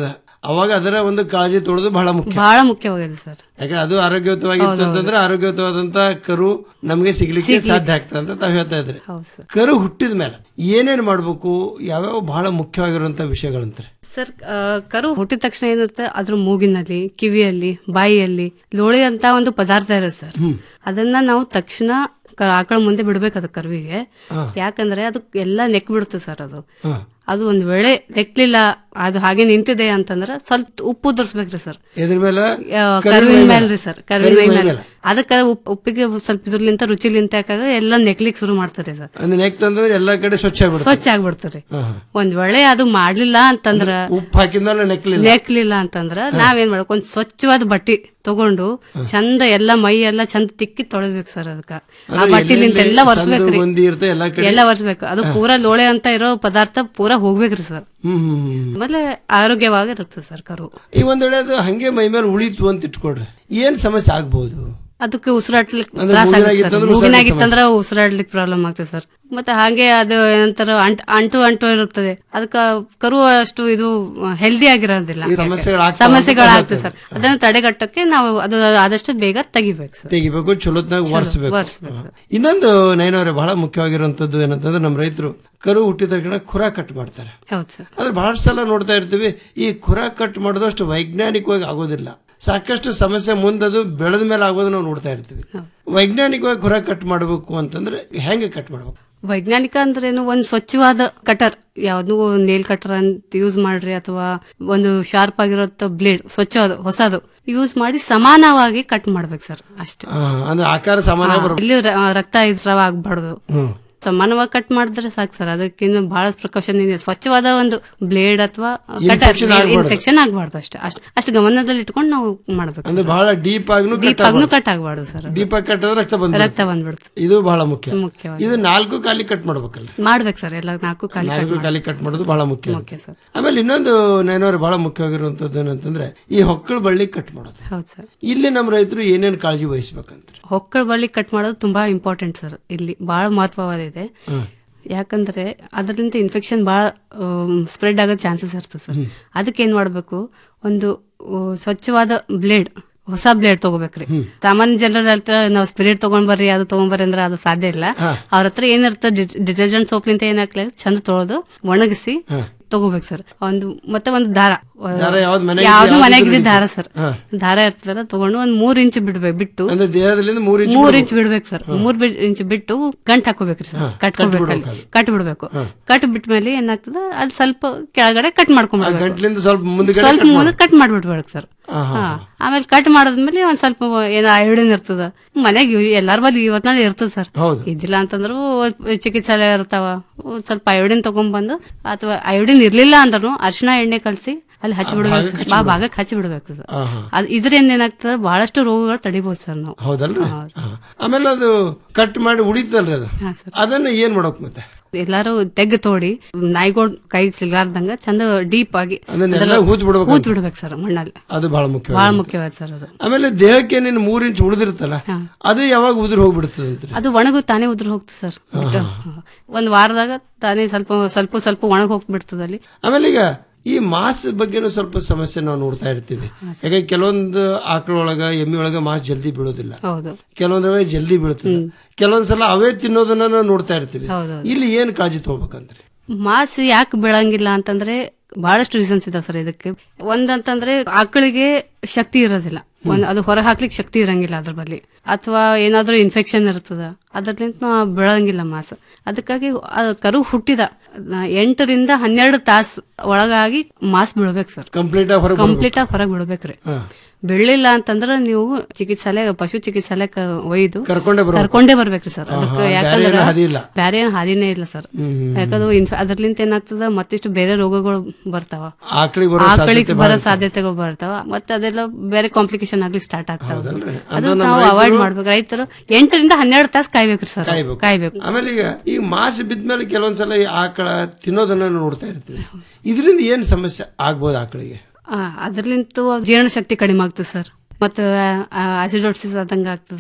ಅವಾಗ ಅದರ ಒಂದು ಕಾಳಜಿ ತೊಳೆದು ಬಹಳ ಮುಖ್ಯ ಬಹಳ ಮುಖ್ಯವಾಗಿದೆ ಸರ್ ಯಾಕೆ ಅದು ಆರೋಗ್ಯಯುತವಾಗಿತ್ತು ಹೌದು, ಹೌದು. ಅಂತಂದ್ರೆ ಆರೋಗ್ಯಯುತವಾದಂತ ಕರು ನಮಗೆ ಸಿಗ್ಲಿಕ್ಕೆ ಸಿಗ್ಲಿಕ್ಕೆ. ಸಾಧ್ಯ ಆಗ್ತದೆ ಅಂತ ತಾವ್ ಹೇಳ್ತಾ ಇದ್ರಿ ಹೌದು ಸರ್ ಕರು ಹುಟ್ಟಿದ ಮೇಲೆ ಏನೇನ್ ಮಾಡ್ಬೇಕು ಯಾವ್ಯಾವ ಬಹಳ ಮುಖ್ಯವಾಗಿರುವಂತ ವಿಷಯಗಳಂತಾರೆ ಸರ್ ಆ, ಕರು ಹುಟ್ಟಿದ ತಕ್ಷಣ ಏನಿರುತ್ತೆ ಅದ್ರ ಮೂಗಿನಲ್ಲಿ ಕಿವಿಯಲ್ಲಿ ಬಾಯಿಯಲ್ಲಿ ಲೋಳೆ ಅಂತ ಒಂದು ಪದಾರ್ಥ ಇರುತ್ತೆ ಸರ್ ಅದನ್ನ ನಾವು ತಕ್ಷಣ ಕ- ಆಕಳ ಮುಂದೆ ಬಿಡ್ಬೇಕು ಅದು ಕರುವಿಗೆ ಹಾ. ಯಾಕಂದ್ರೆ ಅದು ಎಲ್ಲ ನೆಕ್ ಬಿಡುತ್ತೆ ಸರ್ ಅದು ಹಾ. ಅದು ಒಂದ್ ವೇಳೆ ನೆಕ್ಲಿಲ್ಲ ಅದು ಹಾಗೆ ನಿಂತಿದೆ ಅಂತಂದ್ರೆ ಸ್ವಲ್ಪ ಉಪ್ಪು ಉದುರ್ಸ್ಬೇಕ್ರಿ ಸರ್ ಎದ್ರ ಮೇಲೆ ಆ, ಕರುವಿನ ಕರುವಿನ ಮೇಲೆ. ಮೇಲೆ ರೀ ಸರ್ ಕರುವಿನ ಕರುವಿನ ಮೈ ಮೇಲೆ ಮೇಲೆ. ಅದಕ್ಕೆ ಉಪ್- ಉಪ್ಪಿಗೆ ಸ್ವಲ್ಪ ಇದ್ರಲಿಂತ ರುಚಿಲಿಂತ ಯಾಕಾಗ ಎಲ್ಲ ನೆಕ್ಲಿಕ್ ಶುರು ಮಾಡ್ತಾರೆ ಸರ್ ಅಂದ್ರೆ ನೆಕ್ ತಂದ್ರೆ ಎಲ್ಲಾ ಕಡೆ ಸ್ವಚ್ಛ ಆಗ್ಬಿಡುತ್ತೆ ಸ್ವಚ್ಛ ಆಗ್ಬಿಡ್ತಾರೆ ಹಾ, ಹಾ. ಒಂದ್ ವೇಳೆ ಅದು ಮಾಡ್ಲಿಲ್ಲ ಅಂತಂದ್ರ ಉಪ್ಪು ಹಾಕಿದ್ಮೇಲೆ ನೆಕ್ಲಿಲ್ಲ ನೆಕ್ಲಿಲ್ಲ ಅಂತಂದ್ರ ನಾವೇನ್ ಮಾಡ್ಬೇಕು ಒಂದ್ ಸ್ವಚ್ಛವಾದ ಬಟ್ಟಿ ತಗೊಂಡು ಚಂದ ಎಲ್ಲ ಮೈ ಎಲ್ಲ ಚಂದ ತಿಕ್ಕಿ ತೊಳೆದ್ಬೇಕು ಸರ್ ಅದಕ್ಕ ಆ ಅಂದ್ರೆ ಬಟ್ಟಿಲಿಂತ ಎಲ್ಲೆಲ್ಲಿ ಎಲ್ಲ ಸಂದು ಒರ್ಸ್ಬೇಕ್ರಿ ಗೊಂದಿ ಇರುತ್ತೆ ಎಲ್ಲಾ ಕಡೆ ಎಲ್ಲ ಒರ್ಸ್ಬೇಕು ಅದು ಪೂರಾ ಲೋಳೆ ಅಂತ ಇರೋ ಪದಾರ್ಥ ಪೂರಾ ಹೋಗ್ಬೇಕ್ರಿ ಸರ್ ಹ್ಮ್ ಹ್ಮ್, ಹ್ಮ್ ಆಮೇಲೆ ಆರೋಗ್ಯವಾಗಿರುತ್ತೆ ಸರ್ ಕರು ಈ ಒಂದ್ ವೇಳೆ ಅದು ಹಂಗೆ ಮೈ ಮೇಲೆ ಉಳಿತು ಅಂತ ಇಟ್ಕೊಡ್ರಿ ಏನ್ ಸಮಸ್ಯೆ ಆಗ್ಬಹುದು ಅದಕ್ಕೆ ಉಸಿರಾಡ್ಲಿಕ್ಕೆ ಅಂದ್ರೆ ತ್ರಾಸ ಆಗುತ್ತೆ ಮೂಗಿನಾಗಿತ್ತಂದ್ರೆ ಸರ್ ಮೂಗಿನಾಗಿತ್ತಂದ್ರೆ ಉಸಿರಾಡ್ಲಿಕ್ಕೆ ಪ್ರಾಬ್ಲಮ್ ಆಗ್ತದೆ ಸರ್ ಮತ್ತೆ ಹಾಗೆ ಅದು ಏನಂತಾರ ಅಂಟ್ ಅಂಟು ಅಂಟು ಇರುತ್ತದೆ ಅದಕ್ಕ ಕರು ಅಷ್ಟು ಇದು ಹೆಲ್ದಿ ಆಗಿರೋದಿಲ್ಲ ಈ ಸಮಸ್ಯೆಗಳಾಗ್ತಾವ ಅಂತ ಸಮಸ್ಯೆಗಳಾಗ್ತದೆ ಸರ್ ಹೇಳ್ತಾರೆ. ಅದನ್ನ ತಡೆಗಟ್ಟಕ್ಕೆ ನಾವು ಅದು ಆದಷ್ಟು ಬೇಗ ತೆಗಿಬೇಕು ಸರ್ ತೆಗಿಬೇಕು ಚಲೋತ್ನಾಗ ಚಲೋ, ಒರೆಸ್ಬೇಕು ಒರೆಸ್ಬೇಕು. ಹಾ. ಇನ್ನೊಂದು ನೈನವ್ರೆ ಬಹಳ ಮುಖ್ಯವಾಗಿರುವಂತದ್ದು ಏನಂತಂದ್ರೆ ನಮ್ಮ ರೈತರು ಕರು ಹುಟ್ಟಿದ ತಕ್ಷಣ ಖುರ ಕಟ್ ಮಾಡ್ತಾರೆ ಹೌದು ಸರ್ ಆದ್ರೆ ಬಹಳಷ್ಟು ಸಲ ನೋಡ್ತಾ ಇರ್ತೀವಿ ಈ ಖುರ ಕಟ್ ಮಾಡೋದಷ್ಟು ವೈಜ್ಞಾನಿಕವಾಗಿ ಆಗೋದಿಲ್ಲ ಸಾಕಷ್ಟು ಸಮಸ್ಯೆ ಮುಂದದು ಬೆಳೆದ ಮೇಲೆ ಆಗೋದು ನಾವು ನೋಡ್ತಾ ಇರ್ತೀವಿ ವೈಜ್ಞಾನಿಕವಾಗಿ ಖುರ ಕಟ್ ಮಾಡಬೇಕು ಅಂತಂದ್ರೆ ಹೆಂಗೆ ಕಟ್ ಮಾಡ್ಬೇಕು ವೈಜ್ಞಾನಿಕ ಅಂದ್ರೇನು ಒಂದ್ ಸ್ವಚ್ಛವಾದ ಕಟರ್ ಯಾವ್ದು ನೇಲ್ ಕಟರ್ ಅಂತ ಯೂಸ್ ಮಾಡ್ರಿ ಅಥವಾ ಒಂದು ಶಾರ್ಪ್ ಆಗಿರೋ ಬ್ಲೇಡ್ ಸ್ವಚ್ಛವಾದ ಹೊಸದು ಯೂಸ್ ಮಾಡಿ ಸಮಾನವಾಗಿ ಕಟ್ ಮಾಡ್ಬೇಕು ಸರ್ ಅಷ್ಟೇ ಆ, ಅಂದ್ರೆ ಆಕಾರ ಸಮಾನ ಬರ್ಬೇಕು ಇಲ್ಲಿ ರ- ರಕ್ತ ಸ್ರಾವ ಆಗ್ಬಾರ್ದು ಹ್ಮ್. ಸಮಾನವಾಗಿ ಕಟ್ ಮಾಡಿದ್ರೆ ಸಾಕು ಸರ್ ಅದಕ್ಕಿಂತ ಬಹಳ ಪ್ರಿಕಾಷನ್ ಇದೆ ಸ್ವಚ್ಛವಾದ ಒಂದು ಬ್ಲೇಡ್ ಅಥವಾ ಕಟರ್ Infection ಆಗ್ಬಾರ್ದು. ಇನ್ಫೆಕ್ಷನ್ ಆಗ್ಬಾರ್ದು ಅಷ್ಟೇ ಅಷ್ಟು ಅಷ್ಟು ಗಮನದಲ್ಲಿ ಇಟ್ಕೊಂಡು ನಾವು ಮಾಡ್ಬೇಕು ಅಂದ್ರೆ ಬಹಳ ಡೀಪ್ ಆಗ್ನು ಡೀಪ್ ಆಗೂ ಕಟ್ ಆಗ್ಬಾರ್ದು ಸರ್ ಡೀಪ್ ಆಗಿ ಕಟ್ಟಿದ್ರೆ ರಕ್ತ ಬಂದ ರಕ್ತ ಬಂದ್ಬಿಡುತ್ತೆ ಇದು ಬಹಳ ಮುಖ್ಯ ಮುಖ್ಯವಾಗಿ. ಇದು ನಾಲ್ಕು ಕಾಲಿ ಕಟ್ ಮಾಡ್ಬೇಕಲ್ಲ ಮಾಡ್ಬೇಕು ಸರ್ ಎಲ್ಲ ನಾಲ್ಕು ಕಾಲಿ cut ನಾಲ್ಕು ಕಾಲಿ ಕಟ್ ಮಾಡೋದು ಬಹಳ ಮುಖ್ಯ ಮುಖ್ಯ ಸರ್ ಆಮೇಲೆ ಇನ್ನೊಂದು ನೈನವ್ರು ಬಹಳ ಮುಖ್ಯವಾಗಿರುವಂತದ್ದು ಏನಂತಂದ್ರೆ ಈ ಹೊಕ್ಕಳ ಬಳ್ಳಿ ಕಟ್ ಮಾಡೋದು ಹೌದು ಸರ್ ಇಲ್ಲಿ ನಮ್ಮ ರೈತರು ಏನೇನು ಕಾಳಜಿ ವಹಿಸ್ಬೇಕಂತ ಹೊಕ್ಕಳ ಬಳ್ಳಿ ಕಟ್ ಮಾಡೋದು ತುಂಬಾ ಇಂಪಾರ್ಟೆಂಟ್ ಸರ್ ಇಲ್ಲಿ ಬಹಳ ಮಹತ್ವವಾದಿದೆ ಯಾಕಂದ್ರೆ ಅದರಿಂದ ಇನ್ಫೆಕ್ಷನ್ ಬಹಳ ಸ್ಪ್ರೆಡ್ ಆಗೋ ಚಾನ್ಸಸ್ ಇರ್ತದೆ ಸರ್ ಅದಕ್ಕೆ ಏನ್ ಮಾಡ್ಬೇಕು ಒಂದು ಆ, ಸ್ವಚ್ಛವಾದ ಬ್ಲೇಡ್ ಹೊಸ ಬ್ಲೇಡ್ ತಗೋಬೇಕ್ರಿ ಸಾಮಾನ್ಯ ಜನರ ಹತ್ರ ನಾವು ಸ್ಪಿರಿಟ್ ತಗೊಂಡ್ ಬರ್ರಿ ಅದು ತಗೊಂಡ್ ಬರ್ರಿ ಅಂದ್ರೆ ಅದು ಸಾಧ್ಯ ಇಲ್ಲ ಅವ್ರ ಹತ್ರ ಏನಿರ್ತದೆ ಡಿಟರ್ಜೆಂಟ್ ಸೋಪ್ಲಿಂತ ಏನಾಗ್ಲಿ ಚಂದ ತೊಳೆದು ಒಣಗಿಸಿ ತಗೋಬೇಕು ಸರ್ ಒಂದು ಮತ್ತೆ ಒಂದು ದಾರ ದಾರ ಯಾವ್ದು ಮನೆಗೆ ಯಾವ್ದು ಯಾವ್ದು ಮನೆಗಿದೆ ಇದ್ರೆ ದಾರ ಸರ್ ಹಾ. ದಾರ ಇರ್ತದಲ್ಲ ತಗೊಂಡು ಒಂದ್ ಮೂರ್ ಇಂಚ್ ಬಿಡ್ಬೇಕು ಬಿಟ್ಟು ಅಂದ್ರೆ ದೇಹದಲ್ಲಿಂದ ಮೂರ್ ಇಂಚ್ ಮೂರ್ ಬಿಡ್ಬೇಕು. ಇಂಚ್ ಬಿಡ್ಬೇಕು ಸರ್ ಮೂರ್ ಬಿ- ಇಂಚ್ ಬಿಟ್ಟು ಗಂಟ್ ಹಾಕೋಬೇಕ್ರಿ ಸರ್ ಕಟ್ಕೋಬೇಕು ಕಟ್ಬಿಡ್ಬೇಕು ಅಲ್ಲಿ. ಕಟ್ ಬಿಡ್ಬೇಕು ಕಟ್ ಬಿಟ್ಮೇಲೆ ಏನಾಗ್ತದ ಅದು ಸ್ವಲ್ಪ ಕೆಳಗಡೆ ಕಟ್ ಆ ಮಾಡ್ಕೊಂಡ್ಬಿಡ್ಬೇಕು ಗಂಟ್ಲಿಂದ ಸ್ವಲ್ಪ ಮುಂದ್ಗಡೆ ಸ್ವಲ್ಪ cut ಮುಂದೆ ಕಟ್ ಮಾಡ್ಬಿಡ್ಬೇಕು ಸರ್ ಆಹಾ. ಹಾ. ಆಮೇಲೆ ಕಟ್ ಮಾಡಿದ್ಮೇಲೆ ಒಂದ್ ಸ್ವಲ್ಪ ಏನೋ ಅಯೋಡಿನ್ ಇರ್ತದ ಮನೆಗೆ ಎಲ್ಲಾರ ಬಲ್ಲಿ ಇವತ್ನಲ್ಲಿ ಇರ್ತದ ಸರ್ ಹೌದು. ಇದ್ದಿಲ್ಲ ಅಂತಂದ್ರು ಚಿಕಿತ್ಸಾಲಯ ಇರ್ತಾವ ಒಂದ್ ಸ್ವಲ್ಪ ಅಯೋಡಿನ್ ತಗೊಂಡ್ಬಂದು ಅಥವಾ ಅಯೋಡಿನ್ ಇರ್ಲಿಲ್ಲ ಅಂದ್ರೂ ಅರಿಶಿನ ಎಣ್ಣೆ ಕಲಸಿ ಅಲ್ಲಿ ಹಚ್ಚಿ ಬಿಡ್ಬೇಕು ಭಾಗಕ್ಕೆ ಸರ್. ಬಾ ಭಾಗಕ್ಕೆ ಹಚ್ಚಿ ಬಿಡ್ಬೇಕು ಸರ್ ಆಹಾ. ಅದ್ ಇದರಿಂದ ಏನಾಗ್ತದ ಬಹಳಷ್ಟು ರೋಗಗಳು ತಡಿಬಹುದು ಸರ್ ನಾವು ಹೌದಲ್ರಿ ಹಾ. ಆಮೇಲೆ ಅದು ಕಟ್ ಮಾಡಿ ಉಳಿತಲ್ರಿ ಅದು ಹಾ, ಸರ್. ಅದನ್ನ ಏನ್ ಮಾಡ್ಬೇಕು ಮತ್ತೆ ಎಲ್ಲಾರು ತೆಗ್ ತೋಡಿ ನಾಯಿಗೋಳ್ ಕೈ ಸಿಗ್ಲಾರ್ದಂಗ ಚಂದ ಡೀಪ್ ಆಗಿ ಅದನ್ನೆಲ್ಲ ಅದರ- ಹೂತ್ ಬಿಡ್ಬೇಕು ಹೂತ್ ಬಿಡ್ಬೇಕು ಸರ್ ಮಣ್ಣಲ್ಲಿ ಅದು ಬಹಳ ಮುಖ್ಯ ಬಹಳ ಮುಖ್ಯವಾದ ಸರ್ ಅದು ಆಮೇಲೆ ದೇಹಕ್ಕೆ ನೀನು ಮೂರ್ ಇಂಚ್ ಉಳಿದಿರ್ತಲ್ಲ ಅದು ಯಾವಾಗ ಉದುರು ಹೋಗ್ಬಿಡ್ತದೆ ಅಂತ್ರಿ ಅದು ಒಣಗು ತಾನೇ ಉದ್ರ ಹೋಗ್ತದೆ ಸರ್ ಬಿಟ್ಟು. ಒಂದ್ ವಾರದಾಗ ತಾನೇ ಸ್ವಲ್ಪ ಸ್ವಲ್ಪ ಸ್ವಲ್ಪ ಒಣಗ ಹೋಗ್ಬಿಡ್ತದೆ ಅಲ್ಲಿ ಆಮೇಲೆ ಈಗ ಈ ಮಾಸ್ ಬಗ್ಗೆನೂ ಸ್ವಲ್ಪ ಸಮಸ್ಯೆ ನಾವು ನೋಡ್ತಾ ಇರ್ತೀವಿ ಯಾಕೆ ಕೆಲವೊಂದು ಆಕಳೊಳಗ ಎಮ್ಮಿ ಒಳಗ ಮಾಸ್ ಜಲ್ದಿ ಬೀಳೋದಿಲ್ಲ ಹೌದು ಕೆಲವೊಂದ್ರೊಳಗೆ ಜಲ್ದಿ ಬೀಳ್ತದೆ ಕೆಲವೊಂದ್ಸಲ ಅವೇ ತಿನ್ನೋದನ್ನ ನಾವು ನೋಡ್ತಾ ಇರ್ತೀವಿ ಹೌದೌದು. ಇಲ್ಲಿ ಏನ್ ಕಾಳಜಿ ತಗೋಬೇಕಂದ್ರೆ ಮಾಸ್ ಯಾಕೆ ಬೆಳಂಗಿಲ್ಲ ಅಂತಂದ್ರೆ ಬಹಳಷ್ಟು ರೀಸನ್ಸ್ ಇದಾವೆ ಸರ್ ಇದಕ್ಕೆ ಒಂದಂತಂದ್ರೆ ಆಕಳಿಗೆ ಶಕ್ತಿ ಇರೋದಿಲ್ಲ ಒಂದ್ ಅದು ಹೊರ ಹಾಕ್ಲಿಕ್ಕೆ ಶಕ್ತಿ ಇರಂಗಿಲ್ಲ ಅದ್ರ ಬಲ್ಲಿ ಅಥವಾ ಏನಾದ್ರೂ ಇನ್ಫೆಕ್ಷನ್ ಇರ್ತದ ಅದ್ರಲಿಂತ ಬೆಳಂಗಿಲ್ಲ ಮಾಸ ಅದಕ್ಕಾಗಿ ಆ ಕರು ಹುಟ್ಟಿದ ಆ, ಎಂಟರಿಂದ ಹನ್ನೆರಡು ತಾಸ್ ಒಳಗಾಗಿ ಮಾಸ್ ಬೀಳ್ಬೇಕು ಸರ್ ಕಂಪ್ಲೀಟ್ ಆಗಿ ಹೊರಗೆ ಕಂಪ್ಲೀಟ್ ಆಗಿ ಹೊರಗೆ ಬಿಡ್ಬೇಕ್ರಿ ಬೆಳ್ಳಿಲ್ಲ ಅಂತಂದ್ರೆ ನೀವು ಚಿಕಿತ್ಸಾಲಯ ಪಶು ಚಿಕಿತ್ಸಾಲಯಕ್ಕೆ ಒಯ್ದು ಕರ್ಕೊಂಡೇ ಬರ್ಬೇಕು. ಕರ್ಕೊಂಡೇ ಬರ್ಬೇಕ್ರಿ ಸರ್ ಆಹಾ, ಅದಕ್ಕೆ ಬ್ಯಾರೆ ಯಾಕಂದ್ರೆ ಏನು ಹಾದಿ ಇಲ್ಲ. ಬ್ಯಾರೆ ಏನ್ ಹಾದಿನೇ ಇಲ್ಲ ಸರ್ ಹ್ಮ್, ಹ್ಮ್, ಯಾಕಂದ್ರೆ ಇನ್ಫ- ಅದ್ರಲಿಂತ ಏನಾಗ್ತದ ಮತ್ತಿಷ್ಟು ಬೇರೆ ರೋಗಗಳು ಬರ್ತಾವ ಆಕಳಿಗೆ ಬರೋ ಆಕಳಿಗೆ ಸಾಧ್ಯತೆ ಬರೋ ಬಹಳ ಸಾಧ್ಯತೆಗಳು ಬರ್ತಾವ ಮತ್ತೆ ಅದೆಲ್ಲ ಬೇರೆ ಕಾಂಪ್ಲಿಕೇಶನ್ ಆಗ್ಲಿ ಸ್ಟಾರ್ಟ್ ಆಗ್ತಾವ ಹೌದಲ್ರಿ? ಅದು ಅದು ನಮ್ಮ ನಾವು ರೈತರು- ಅವಾಯ್ಡ್ ಮಾಡ್ಬೇಕು ರೈತರು ಎಂಟರಿಂದ ಹನ್ನೆರಡು ತಾಸು ಕಾಯ್ಬೇಕ್ರಿ ಸರ್ ಕಾಯ್ಬೇಕು ಕಾಯ್ಬೇಕು ಆಮೇಲೆ ಈಗ ಈ ಮಾಸ್ ಬಿದ್ಮೇಲೆ ಕೆಲವೊಂದ್ಸಲ ಈ ಆಕಳ ತಿನ್ನೋದನ್ನ ನೋಡ್ತಾ ಇರ್ತೀವಿ ಇದರಿಂದ ಏನ್ ಸಮಸ್ಯೆ ಆಗ್ಬೋದು ಆಕಳಿಗೆ ಆ, ಅದ್ರಲಿಂತ ಜೀರ್ಣ ಶಕ್ತಿ ಕಡಿಮೆ ಆಗ್ತದೆ ಸರ್ ಮತ್ತೆ ಆಸಿಡೋಸಿಸ್ ಆದಂಗ ಆಗ್ತದ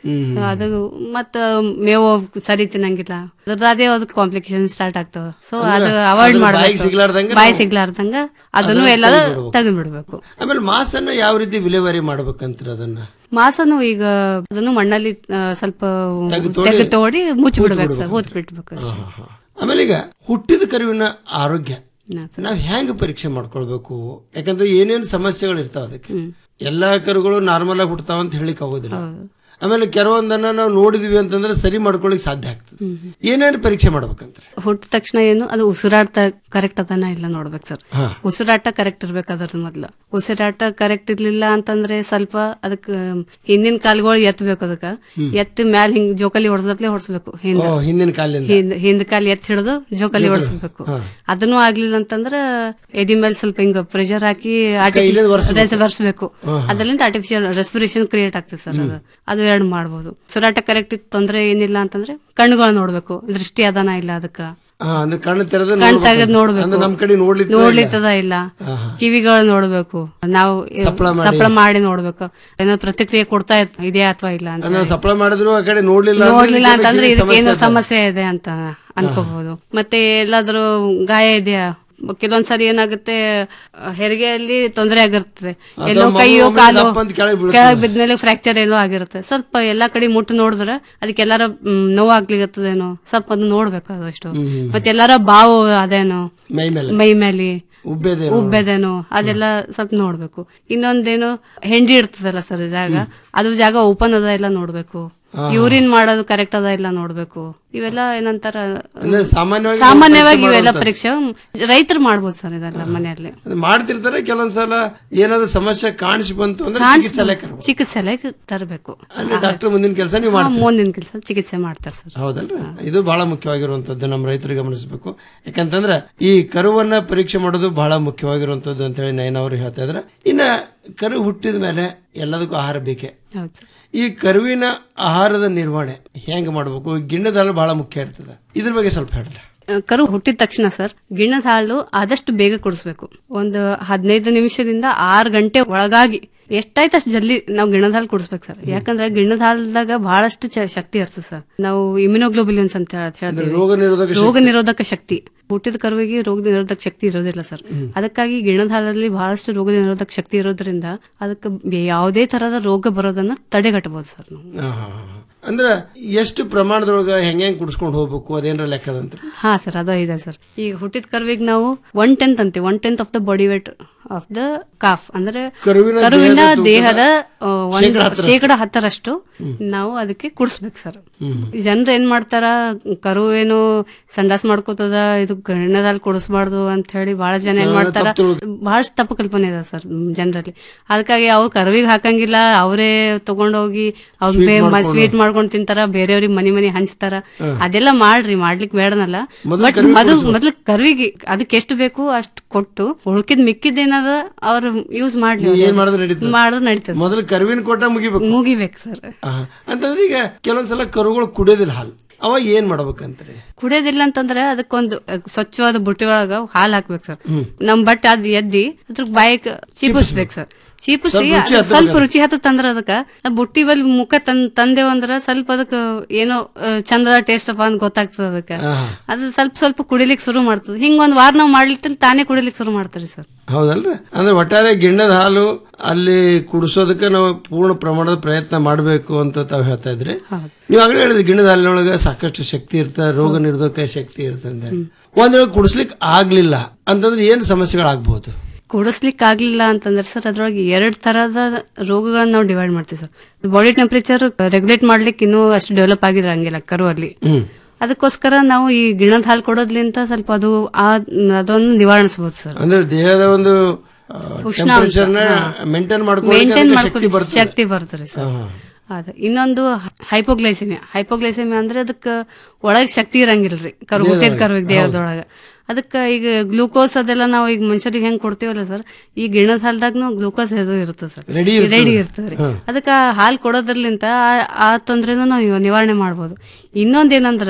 ಹ್ಮ್. ಅದು ಮತ್ತ ಮೇವು ಸರಿ ತಿನ್ನಂಗಿಲ್ಲ ಅದ್ರದ್ದು ಅದೇ ಅದು ಕಾಂಪ್ಲಿಕೇಶನ್ ಸ್ಟಾರ್ಟ್ ಆಗ್ತಾವ ಸೊ ಅಂದ್ರೆ ಅದು ಅವಾಯ್ಡ್ ಅದ್ರ ಬಾಯಿಗೆ ಮಾಡ್ಬೇಕು ಸಿಗ್ಲಾರ್ದಂಗೆ ಬಾಯಿ ನಾವು- ಸಿಗ್ಲಾರ್ದಂಗ ಅದನ್ನು ಅದನ್ನ ಎಲ್ಲ ತೆಗ್ದ್ಬಿಡ್ಬೇಕು. ತೆಗೆದ್ಬಿಡ್ಬೇಕು ಆಮೇಲೆ ಮಾಸನ್ನ ಯಾವ ರೀತಿ ವಿಲೇವಾರಿ ಮಾಡ್ಬೇಕಂತೀರ ಅದನ್ನ ಮಾಸನು ಈಗ ಅದನ್ನು ಮಣ್ಣಲ್ಲಿ ಆ, ಸ್ವಲ್ಪ ತೆಗ್ದ್ ತೋಡಿ- ತೆಗೆದು ತೋಡಿ ಮುಚ್ಚಿ ಬಿಡ್ಬೇಕು ಸರ್ ಬಿಡ್ಬೇಕು. ಊತ್ ಬಿಡ್ಬೇಕು ಅಷ್ಟೇ. ಹಾ, ಹಾ. ಆಮೇಲೆ ಈಗ ಹುಟ್ಟಿದ ಕರುವಿನ ಆರೋಗ್ಯ ನಾವ್ ಹೆಂಗ್ ಪರೀಕ್ಷೆ ಮಾಡ್ಕೊಳ್ಬೇಕು ಯಾಕಂದ್ರೆ ಏನೇನು ಸಮಸ್ಯೆಗಳು ಇರ್ತಾವ ಅದಕ್ಕೆ ಎಲ್ಲಾ ಕರುಗಳು ನಾರ್ಮಲ್ ಆಗಿ ಹುಟ್ಟತಾವ ಅಂತ ಹೇಳಿಕ್ ಆಗೋದಿಲ್ಲ ಆಮೇಲೆ ಕೆಲವೊಂದನ್ನ ನಾವು ನೋಡಿದ್ವಿ ಅಂತಂದ್ರೆ ಸರಿ ಮಾಡ್ಕೊಳಿಕ್ ಸಾಧ್ಯ ಆಗ್ತದೆ ಏನೇನು ಪರೀಕ್ಷೆ ಮಾಡ್ಬೇಕಂತ ಹುಟ್ಟಿದ ತಕ್ಷಣ ಏನು ಅದು ಉಸಿರಾಟ ಕರೆಕ್ಟ್ ಅದನ್ನ ಇಲ್ಲ ನೋಡ್ಬೇಕು ಸರ್ ಹಾ. ಉಸಿರಾಟ ಕರೆಕ್ಟ್ ಇರ್ಬೇಕು ಅದ್ರದ್ದು ಮೊದ್ಲು ಉಸಿರಾಟ ಕರೆಕ್ಟ್ ಇರ್ಲಿಲ್ಲ ಅಂತಂದ್ರೆ ಸ್ವಲ್ಪ ಅದಕ್ಕ ಹಿಂದಿನ ಕಾಲ್ಗಳು ಎತ್ತಬೇಕು ಅದಕ್ಕ ಹ್ಮ್. ಎತ್ತಿ ಮ್ಯಾಲ ಹಿಂಗ್ ಜೋಕಾಲಿ ಹೊಡ್ಸಪ್ಲೆ ಹೊಡ್ಸ್ಬೇಕು ಹಿಂದ ಓ, ಹಿಂದಿನ ಕಾಲಿಂದ ಹಿಂದ್ ಹಿಂದ್ ಕಾಲ್ ಎತ್ತಿ ಹಿಡಿದು ಜೋಕಾಲಿ ಜೋಕಾಲಿ. ಹೊಡ್ಸ್ಬೇಕು ಹಾ. ಅದನ್ನು ಆಗ್ಲಿಲ್ಲ ಅಂತಂದ್ರ ಎದಿ ಮೇಲೆ ಸ್ವಲ್ಪ ಹಿಂಗ ಪ್ರೆಷರ್ ಹಾಕಿ ಕೈಲಿಂದ ಒರ್ಸ್ಬೇಕು. ಬರ್ಸ್ಬೇಕು ಹಾ, ಹಾ. ಅದರಿಂದ ಆರ್ಟಿಫಿಷಿಯಲ್ ರೆಸ್ಪಿರೇಷನ್ ಕ್ರಿಯೇಟ್ ಆಗ್ತದೆ ಸರ್ ಅದು ಅದು ಎರಡು ಮಾಡ್ಬೋದು ಉಸಿರಾಟ ಕರೆಕ್ಟ್ ಇತ್ತು ತೊಂದ್ರೆ ಏನಿಲ್ಲ ಅಂತಂದ್ರೆ ಕಣ್ಣುಗಳು ನೋಡ್ಬೇಕು ದೃಷ್ಟಿ ಅದಾನ ಇಲ್ಲ ಅದಕ್ಕ ಹಾ, ಅಂದ್ರೆ ಕಣ್ಣು ತೆರೆದ ಕಣ್ ತೆಗೆದ್ ನೋಡ್ಬೇಕು ಅಂದ್ರೆ ನಮ್ ಕಡೆ ನೋಡ್ಲಿಕ್ಕೆ ನೋಡ್ಲಿತ್ತದ ಇಲ್ಲ ಕಿವಿಗಳು ನೋಡ್ಬೇಕು ನಾವು ಸಪ್ಳ ಮಾಡಿ. ಸಪ್ಳ ಮಾಡಿ ನೋಡ್ಬೇಕು ಏನೋ ಪ್ರತಿಕ್ರಿಯೆ ಕೊಡ್ತಾ ಇತ್- ಇದೆಯಾ ಅಥವಾ ಇಲ್ಲ ಅಂತ ಅಂದ್ರೆ ಸಪ್ಲೈ ಮಾಡಿದ್ರು ಆ ಕಡೆ ನೋಡ್ಲಿಲ್ಲ ಅಂದ್ರೆ ನೋಡ್ಲಿಲ್ಲ ಇದಕ್ಕೆ ಅಂತಂದ್ರೆ ಏನೋ ಇದಕ್ಕೆ ಏನೋ ಸಮಸ್ಯೆ ಸಮಸ್ಯೆ ಇದೆ ಅಂತ ಅನ್ಕೋಬಹುದು ಮತ್ತೆ ಎಲ್ಲಾದ್ರೂ ಗಾಯ ಇದೆಯಾ ಕೆಲವೊಂದ್ಸರಿ ಏನಾಗುತ್ತೆ ಆ, ಹೆರಿಗೆಯಲ್ಲಿ ತೊಂದರೆ ಆಗಿರ್ತದೆ ಅಥವಾ ಎಲ್ಲೋ ಮಗು ಕೈಯೋ ಒಮ್ಮೆ ಕಾಲು ದಪ್ಪ ಅಂತ ಕೆಳಗೆ ಬೀಳ್ತದೆ. ಕೆಳಗೆ ಬಿದ್ಮೇಲೆ ಫ್ರಾಕ್ಚರ್ ಏನೋ ಆಗಿರುತ್ತೆ ಸ್ವಲ್ಪ ಎಲ್ಲಾ ಕಡೆ ಮುಟ್ಟು ನೋಡಿದ್ರೆ ಅದಕ್ಕೆ ಎಲ್ಲಾರ ನೋವಾಗ್ಲಿಗತ್ತದೇನೋ ಸ್ವಲ್ಪ ಅದು ನೋಡ್ಬೇಕು ಅದು ಅಷ್ಟು ಹ್ಮ್, ಹ್ಮ್. ಮತ್ತೆ ಎಲ್ಲಾರ ಬಾವು ಅದೇನೋ ಮೈ ಮೇಲೆ ಮೈ ಮೇಲೆ ಉಬ್ಬೆದೇನೋ. ಉಬ್ಬೆದೇನೋ ಅದೆಲ್ಲ ಸ್ವಲ್ಪ ನೋಡ್ಬೇಕು ಇನ್ನೊಂದೇನು ಹೆಂಡಿ ಇರ್ತದಲ್ಲ ಸರ್ ಜಾಗ ಅದು ಜಾಗ ಓಪನ್ ಅದ ಇಲ್ಲ ನೋಡ್ಬೇಕು ಹಾ. ಯೂರಿನ್ ಮಾಡೋದು ಕರೆಕ್ಟ್ ಅದ ಇಲ್ಲ ನೋಡ್ಬೇಕು ಇವೆಲ್ಲ ಏನಂತಾರ ಅಂದ್ರೆ ಸಾಮಾನ್ಯವಾಗಿ ಸಾಮಾನ್ಯವಾಗಿ ಪರೀಕ್ಷೆ ಇವೆಲ್ಲ ಮಾಡುವಂಥದ್ದು. ಪರೀಕ್ಷೆ ರೈತರು ಮಾಡ್ಬೋದು ಸರ್ ಇದೆಲ್ಲ ಮನೆಯಲ್ಲಿ ಅದು ಮಾಡ್ತಿರ್ತಾರೆ ಕೆಲವೊಂದ್ಸಲ ಏನಾದ್ರು ಸಮಸ್ಯೆ ಕಾಣಿಸಿ ಬಂತು ಅಂದ್ರೆ ಕಾಣಿಸ್- ಚಿಕಿತ್ಸೆ ಚಿಕಿತ್ಸೆಲೆಗೆ ತರಬೇಕು ಅಲ್ಲಿ ಡಾಕ್ಟರ್ ಮುಂದಿನ ಕೆಲಸ ನೀವು ಮಾಡ್ತೀರಿ ಮುಂದಿನ ಕೆಲಸ ಚಿಕಿತ್ಸೆ ಮಾಡ್ತಾರೆ ಸರ್ ಹೌದಲ್ರಿ ಇದು ಬಹಳ ಮುಖ್ಯವಾಗಿರುವಂತದ್ದು ನಮ್ಮ ರೈತರಿಗೆ ಗಮನಿಸಬೇಕು ಯಾಕಂತಂದ್ರೆ ಈ ಕರುವನ್ನ ಪರೀಕ್ಷೆ ಮಾಡೋದು ಬಹಳ ಮುಖ್ಯವಾಗಿರುವಂತದ್ದು ಅಂತ ಹೇಳಿ ನಯನ ಅವರು ಹೇಳ್ತಾ ಇದ್ರೆ ಇನ್ನ ಕರು ಹುಟ್ಟಿದ ಮೇಲೆ ಎಲ್ಲದಕ್ಕೂ ಆಹಾರ ಬೇಕೇ ಹೌದು ಸರ್ ಈ ಕರುವಿನ ಆಹಾರದ ನಿರ್ವಹಣೆ ಹೆಂಗ್ ಮಾಡ್ಬೇಕು ಗಿಣ್ಣದ ಹಾಲು ಬಹಳ ಮುಖ್ಯ ಇರ್ತದೆ ಇದ್ರ ಬಗ್ಗೆ ಸ್ವಲ್ಪ ಹೇಳಲ್ಲ ಆ, ಕರು ಹುಟ್ಟಿದ ತಕ್ಷಣ ಸರ್ ಗಿಣ್ಣದ ಹಾಲು ಆದಷ್ಟು ಬೇಗ ಕುಡಿಸ್ಬೇಕು ಒಂದು ಹದಿನೈದು ನಿಮಿಷದಿಂದ ಆರು ಗಂಟೆ ಒಳಗಾಗಿ ಎಷ್ಟಾಯ್ತು ಅಷ್ಟು ಜಲ್ದಿ ನಾವು ಗಿಣ್ಣದ ಹಾಲು ಕುಡಿಸ್ಬೇಕು ಸರ್ ಯಾಕಂದ್ರೆ ಗಿಣ್ಣದ ಹಾಲ್ದಾಗ ಬಹಳಷ್ಟು ಚ- ಶಕ್ತಿ ಇರ್ತದೆ ಸರ್ ನಾವು ಇಮ್ಯುನೋಗ್ಲೋಬುಲಿನ್ಸ್ ಅಂತ ಹೇಳ್- ಹೇಳ್ತೀವಿ ರೋಗ ನಿರೋಧಕ ಶಕ್ತಿ. ರೋಗ ನಿರೋಧಕ ಶಕ್ತಿ ಹುಟ್ಟಿದ ಕರುವಿಗೆ ರೋಗ ನಿರೋಧಕ ಶಕ್ತಿ ಇರೋದಿಲ್ಲ ಸರ್ ಅದಕ್ಕಾಗಿ ಗಿಣ್ಣದ ಹಾಲಲ್ಲಿ ಬಹಳಷ್ಟು ರೋಗ ನಿರೋಧಕ ಶಕ್ತಿ ಇರೋದ್ರಿಂದ ಅದಕ್ಕೆ ಬೆ- ಯಾವುದೇ ತರಹದ ರೋಗ ಬರೋದನ್ನ ತಡೆಗಟ್ಟಬಹುದು ಸರ್ ನಾವು ಆಹಾ. ಅಂದ್ರ ಎಷ್ಟು ಪ್ರಮಾಣದೊಳಗ ಹೆಂಗ್ ಹೆಂಗ್ ಕುಡಿಸ್ಕೊಂಡು ಹೋಗ್ಬೇಕು ಅದೇನ್ರ ಲೆಕ್ಕದಂತ್ರಿ ಹಾ ಸರ್ ಅದು ಇದೆ ಸರ್ ಈಗ ಹುಟ್ಟಿದ ಕರುವಿಗೆ ನಾವು ಒನ್ ಟೆಂತ್ ಅಂತೀವಿ one tenth of the body weight of the calf ಅಂದ್ರೆ ಕರುವಿನ ಕರುವಿನ ದೇಹದ ತೂಕದ ದೇಹದ ಆ, ಒಂದು ಶೇಕಡ ಹತ್ತರಷ್ಟು. ಶೇಕಡ ಹತ್ತರಷ್ಟು ನಾವು ಅದಕ್ಕೆ ಕುಡಿಸ್ಬೇಕು ಸರ್ ಜನರು ಏನ್ ಮಾಡ್ತಾರ ಕರು ಏನು ಸಂಡಾಸ್ ಮಾಡ್ಕೋತದ ಇದು ಗಣ್ಣದಲ್ಲಿ ಕುಡಿಸ್ಬಾರ್ದು ಅಂತ ಹೇಳಿ ಬಹಳ ಜನ ಏನ್ ಆ, ಮಾಡ್ತಾರ ತಪ್ಪು ತಿಳ್ಕೊ- ಬಹಳಷ್ಟು ತಪ್ಪು ಕಲ್ಪನೆ ಇದೆ ಸರ್ ಜನರಲ್ಲಿ ಅದಕ್ಕಾಗಿ ಅವ್ರು ಕರುವಿಗೆ ಹಾಕಂಗಿಲ್ಲ ಅವರೇ ತಗೊಂಡೋಗಿ ಅವ್ರ Sweet ಮಾಡ್ಕೊಂಡು. ಸ್ವೀಟ್ ಮಾಡ್ಕೊಂಡು ತಿಂತಾರ ಬೇರೆಯವ್ರಿಗೆ ಮನಿ ಮನಿ ಹಂಚ್ತಾರ ಹ್ಮ್. ಅದೆಲ್ಲ ಮಾಡ್ರಿ ಮಾಡ್ಲಿಕ್ಕೆ ಬೇಡನಲ್ಲ ಮೊದ್ಲು ಬಟ್ ಕರುವಿಗೆ ಮೊದಲು ಕೊಡ್ಸ್ಬೇಕು. ಮೊದ್ಲು ಕರುವಿಗೆ ಅದಕ್ಕೆ ಎಷ್ಟು ಬೇಕು ಅಷ್ಟು ಕೊಟ್ಟು ಉಳ್ಕಿದ್ ಮಿಕ್ಕಿದ್ದೇನದ ಅವ್ರು ಯೂಸ್ ಮಾಡ್ಲಿ ನೀವು ಏನ್ ಅವ್ರು. ಮಾಡಿದ್ರೆ ನಡೀತದೆ ಮಾಡಿದ್ರೆ ನಡೀತದೆ ಮೊದಲು ಕರುವಿನ ಕೊಟ್ಟ ಮುಗಿಬೇಕು ಮುಗಿಬೇಕು ಸರ್ ಆಹಾ. ಅಂತಂದ್ರೆ ಈಗ ಕೆಲವೊಂದ್ಸಲ ಕರುಗಳು ಕುಡಿಯೋದಿಲ್ಲ ಹಾಲು ಅವಾಗ ಏನ್ ಮಾಡ್ಬೇಕಂತ್ರಿ ಕುಡಿಯೋದಿಲ್ಲ ಅಂತಂದ್ರೆ ಅದಕ್ಕೊಂದು ಅಹ್, ಸ್ವಚ್ಛವಾದ ಬುಟ್ಟಿ ಒಳಗ ಹಾಲು ಹಾಕ್ಬೇಕು ಸರ್ ಹ್ಮ್. ನಮ್ ಬಟ್ಟೆ ಅದ್ ಎದ್ದಿ ಅದ್ರ ಬಾಯಕ್ ಚೀಪಿಸ್ಬೇಕು ಸರ್ ಚೀಪಿಸಿ ಸ್ವಲ್ಪ ರುಚಿ ಅದ್ ಹತ್ತಬೇಕಲ್ಲ. ಸ್ವಲ್ಪ ರುಚಿ ಹತ್ತಂದ್ರ ಅದಕ್ಕ ಆ ಬುಟ್ಟಿ ಬಲ್ ಮುಖ ತಂದ್ ತಂದೇವ್ ಅಂದ್ರ ಸ್ವಲ್ಪ ಅದಕ್ಕ ಏನೋ ಅಹ್, ಚಂದದ ಟೇಸ್ಟ್ ಅಪ್ಪ ಅಂತ ಗೊತ್ತಾಗ್ತದ ಅದಕ್ಕ ಆಹಾ. ಅದು ಸ್ವಲ್ಪ ಸ್ವಲ್ಪ ಕುಡಿಲಿಕ್ ಶುರು ಮಾಡ್ತದ ಹಿಂಗ್ ಒಂದ್ ವಾರ ನಾವ್ ಮಾಡ್ಲಿಕ್ಕೆ ತಾನೇ ಕುಡಿಲಿಕ್ ಶುರು ಮಾಡ್ತಾರೆ ಸರ್ ಹೌದಲ್ರಿ ಅಂದ್ರೆ ಒಟ್ಟಾರೆ ಗಿಣ್ಣದ ಹಾಲು ಅಲ್ಲಿ ಕುಡಿಸೋದಕ್ಕೆ ನಾವು ಪೂರ್ಣ ಪ್ರಮಾಣದ ಪ್ರಯತ್ನ ಮಾಡಬೇಕು ಅಂತ ತಾವು ಹೇಳ್ತಾ ಇದ್ರಿ ನೀವು ಆಗಲೇ ಹೇಳಿದ್ರಿ ಗಿಣ್ಣದ ಹಾಲಿನೊಳಗೆ ಸಾಕಷ್ಟು ಶಕ್ತಿ ಇರ್ತದೆ ರೋಗ ನಿರೋಧಕ ಶಕ್ತಿ ಇರ್ತದೆ ಒಂದ್ ವೇಳೆ ಕುಡಿಸ್ಲಿಕ್ಕೆ ಆಗ್ಲಿಲ್ಲ ಅಂತಂದ್ರೆ ಏನ್ ಸಮಸ್ಯೆಗಳಾಗಬಹುದು ಕುಡಿಸ್ಲಿಕ್ಕೆ ಆಗ್ಲಿಲ್ಲ ಅಂತಂದ್ರೆ ಸರ್ ಅದ್ರೊಳಗೆ ಎರಡ್ ತರದ ರೋಗಗಳನ್ನ ನಾವು ಡಿವೈಡ್ ಮಾಡ್ತೀವಿ ಸರ್ ಬಾಡಿ ಟೆಂಪರೇಚರ್ ರೆಗ್ಯುಲೇಟ್ ಮಾಡ್ಲಿಕ್ಕೆ ಇನ್ನೂ ಅಷ್ಟು ಡೆವಲಪ್ ಆಗಿರಂಗಿಲ್ಲ ಕರುವಲ್ಲಿ ಹ್ಮ್ ಅದಕ್ಕೋಸ್ಕರ ನಾವು ಈ ಗಿಣದ ಹಾಲು ಕೊಡೋದ್ಲಿಂತ ಸ್ವಲ್ಪ ಅದು ಆ ಅದೊಂದು ನಿವಾರಿಸಬಹುದು ಸರ್ ಅಂದ್ರೆ ದೇಹದ ಒಂದು ಉಷ್ಣಾಂಶ, ಟೆಂಪರೇಚರ್ ನ ಹಾ. ಮೇಂಟೈನ್ ಮೇಂಟೈನ್ ಮಾಡ್ಕೊಳ್ಳೋಕೆ ಶಕ್ತಿ ಮಾಡ್ಕೊಂಡು ಬರ್ತದೆ ಶಕ್ತಿ ಬರ್ತದೆ ಸರ್ ಹಾ. ಅದ ಇನ್ನೊಂದು ಹೈಪೋಗ್ಲೈಸಿಮಿಯಾ ಹೈಪೋಗ್ಲೈಸಿಮಿಯಾ ಅಂದ್ರೆ ಅದಕ್ಕ ಒಳಗ್ ಶಕ್ತಿ ಇರಂಗಿಲ್ರಿ ಕರು ಹುಟ್ಟಿದ ದೇಹದೊಳಗೆ. ಕರುವಿಗೆ ದೇಹದೊಳಗ ಅದಕ್ಕ ಈಗ ಗ್ಲೂಕೋಸ್ ಅದೆಲ್ಲ ನಾವು ಈಗ ಮನುಷ್ಯರಿಗೆ ಹೆಂಗ್ ಕೊಡ್ತೀವಲ್ಲ ಸರ್ ಈ ಗಿಣದ ಹಾಲ್ದಾಗ್ನು ಗ್ಲೂಕೋಸ್ ಅದು ಇರುತ್ತೆ ಸರ್ Ready ಇರ್ತದೆ. ರೆಡಿ ಇರ್ತದೆ ಹಾ. ಅದಕ್ಕ ಹಾಲು ಕೊಡೋದ್ರಲಿಂತ ಆ- ಆ ತೊಂದ್ರೆನೂ ನಾವು ನಿವಾರಣೆ ಮಾಡ್ಬೋದು ಇನ್ನೊಂದೇನಂದ್ರ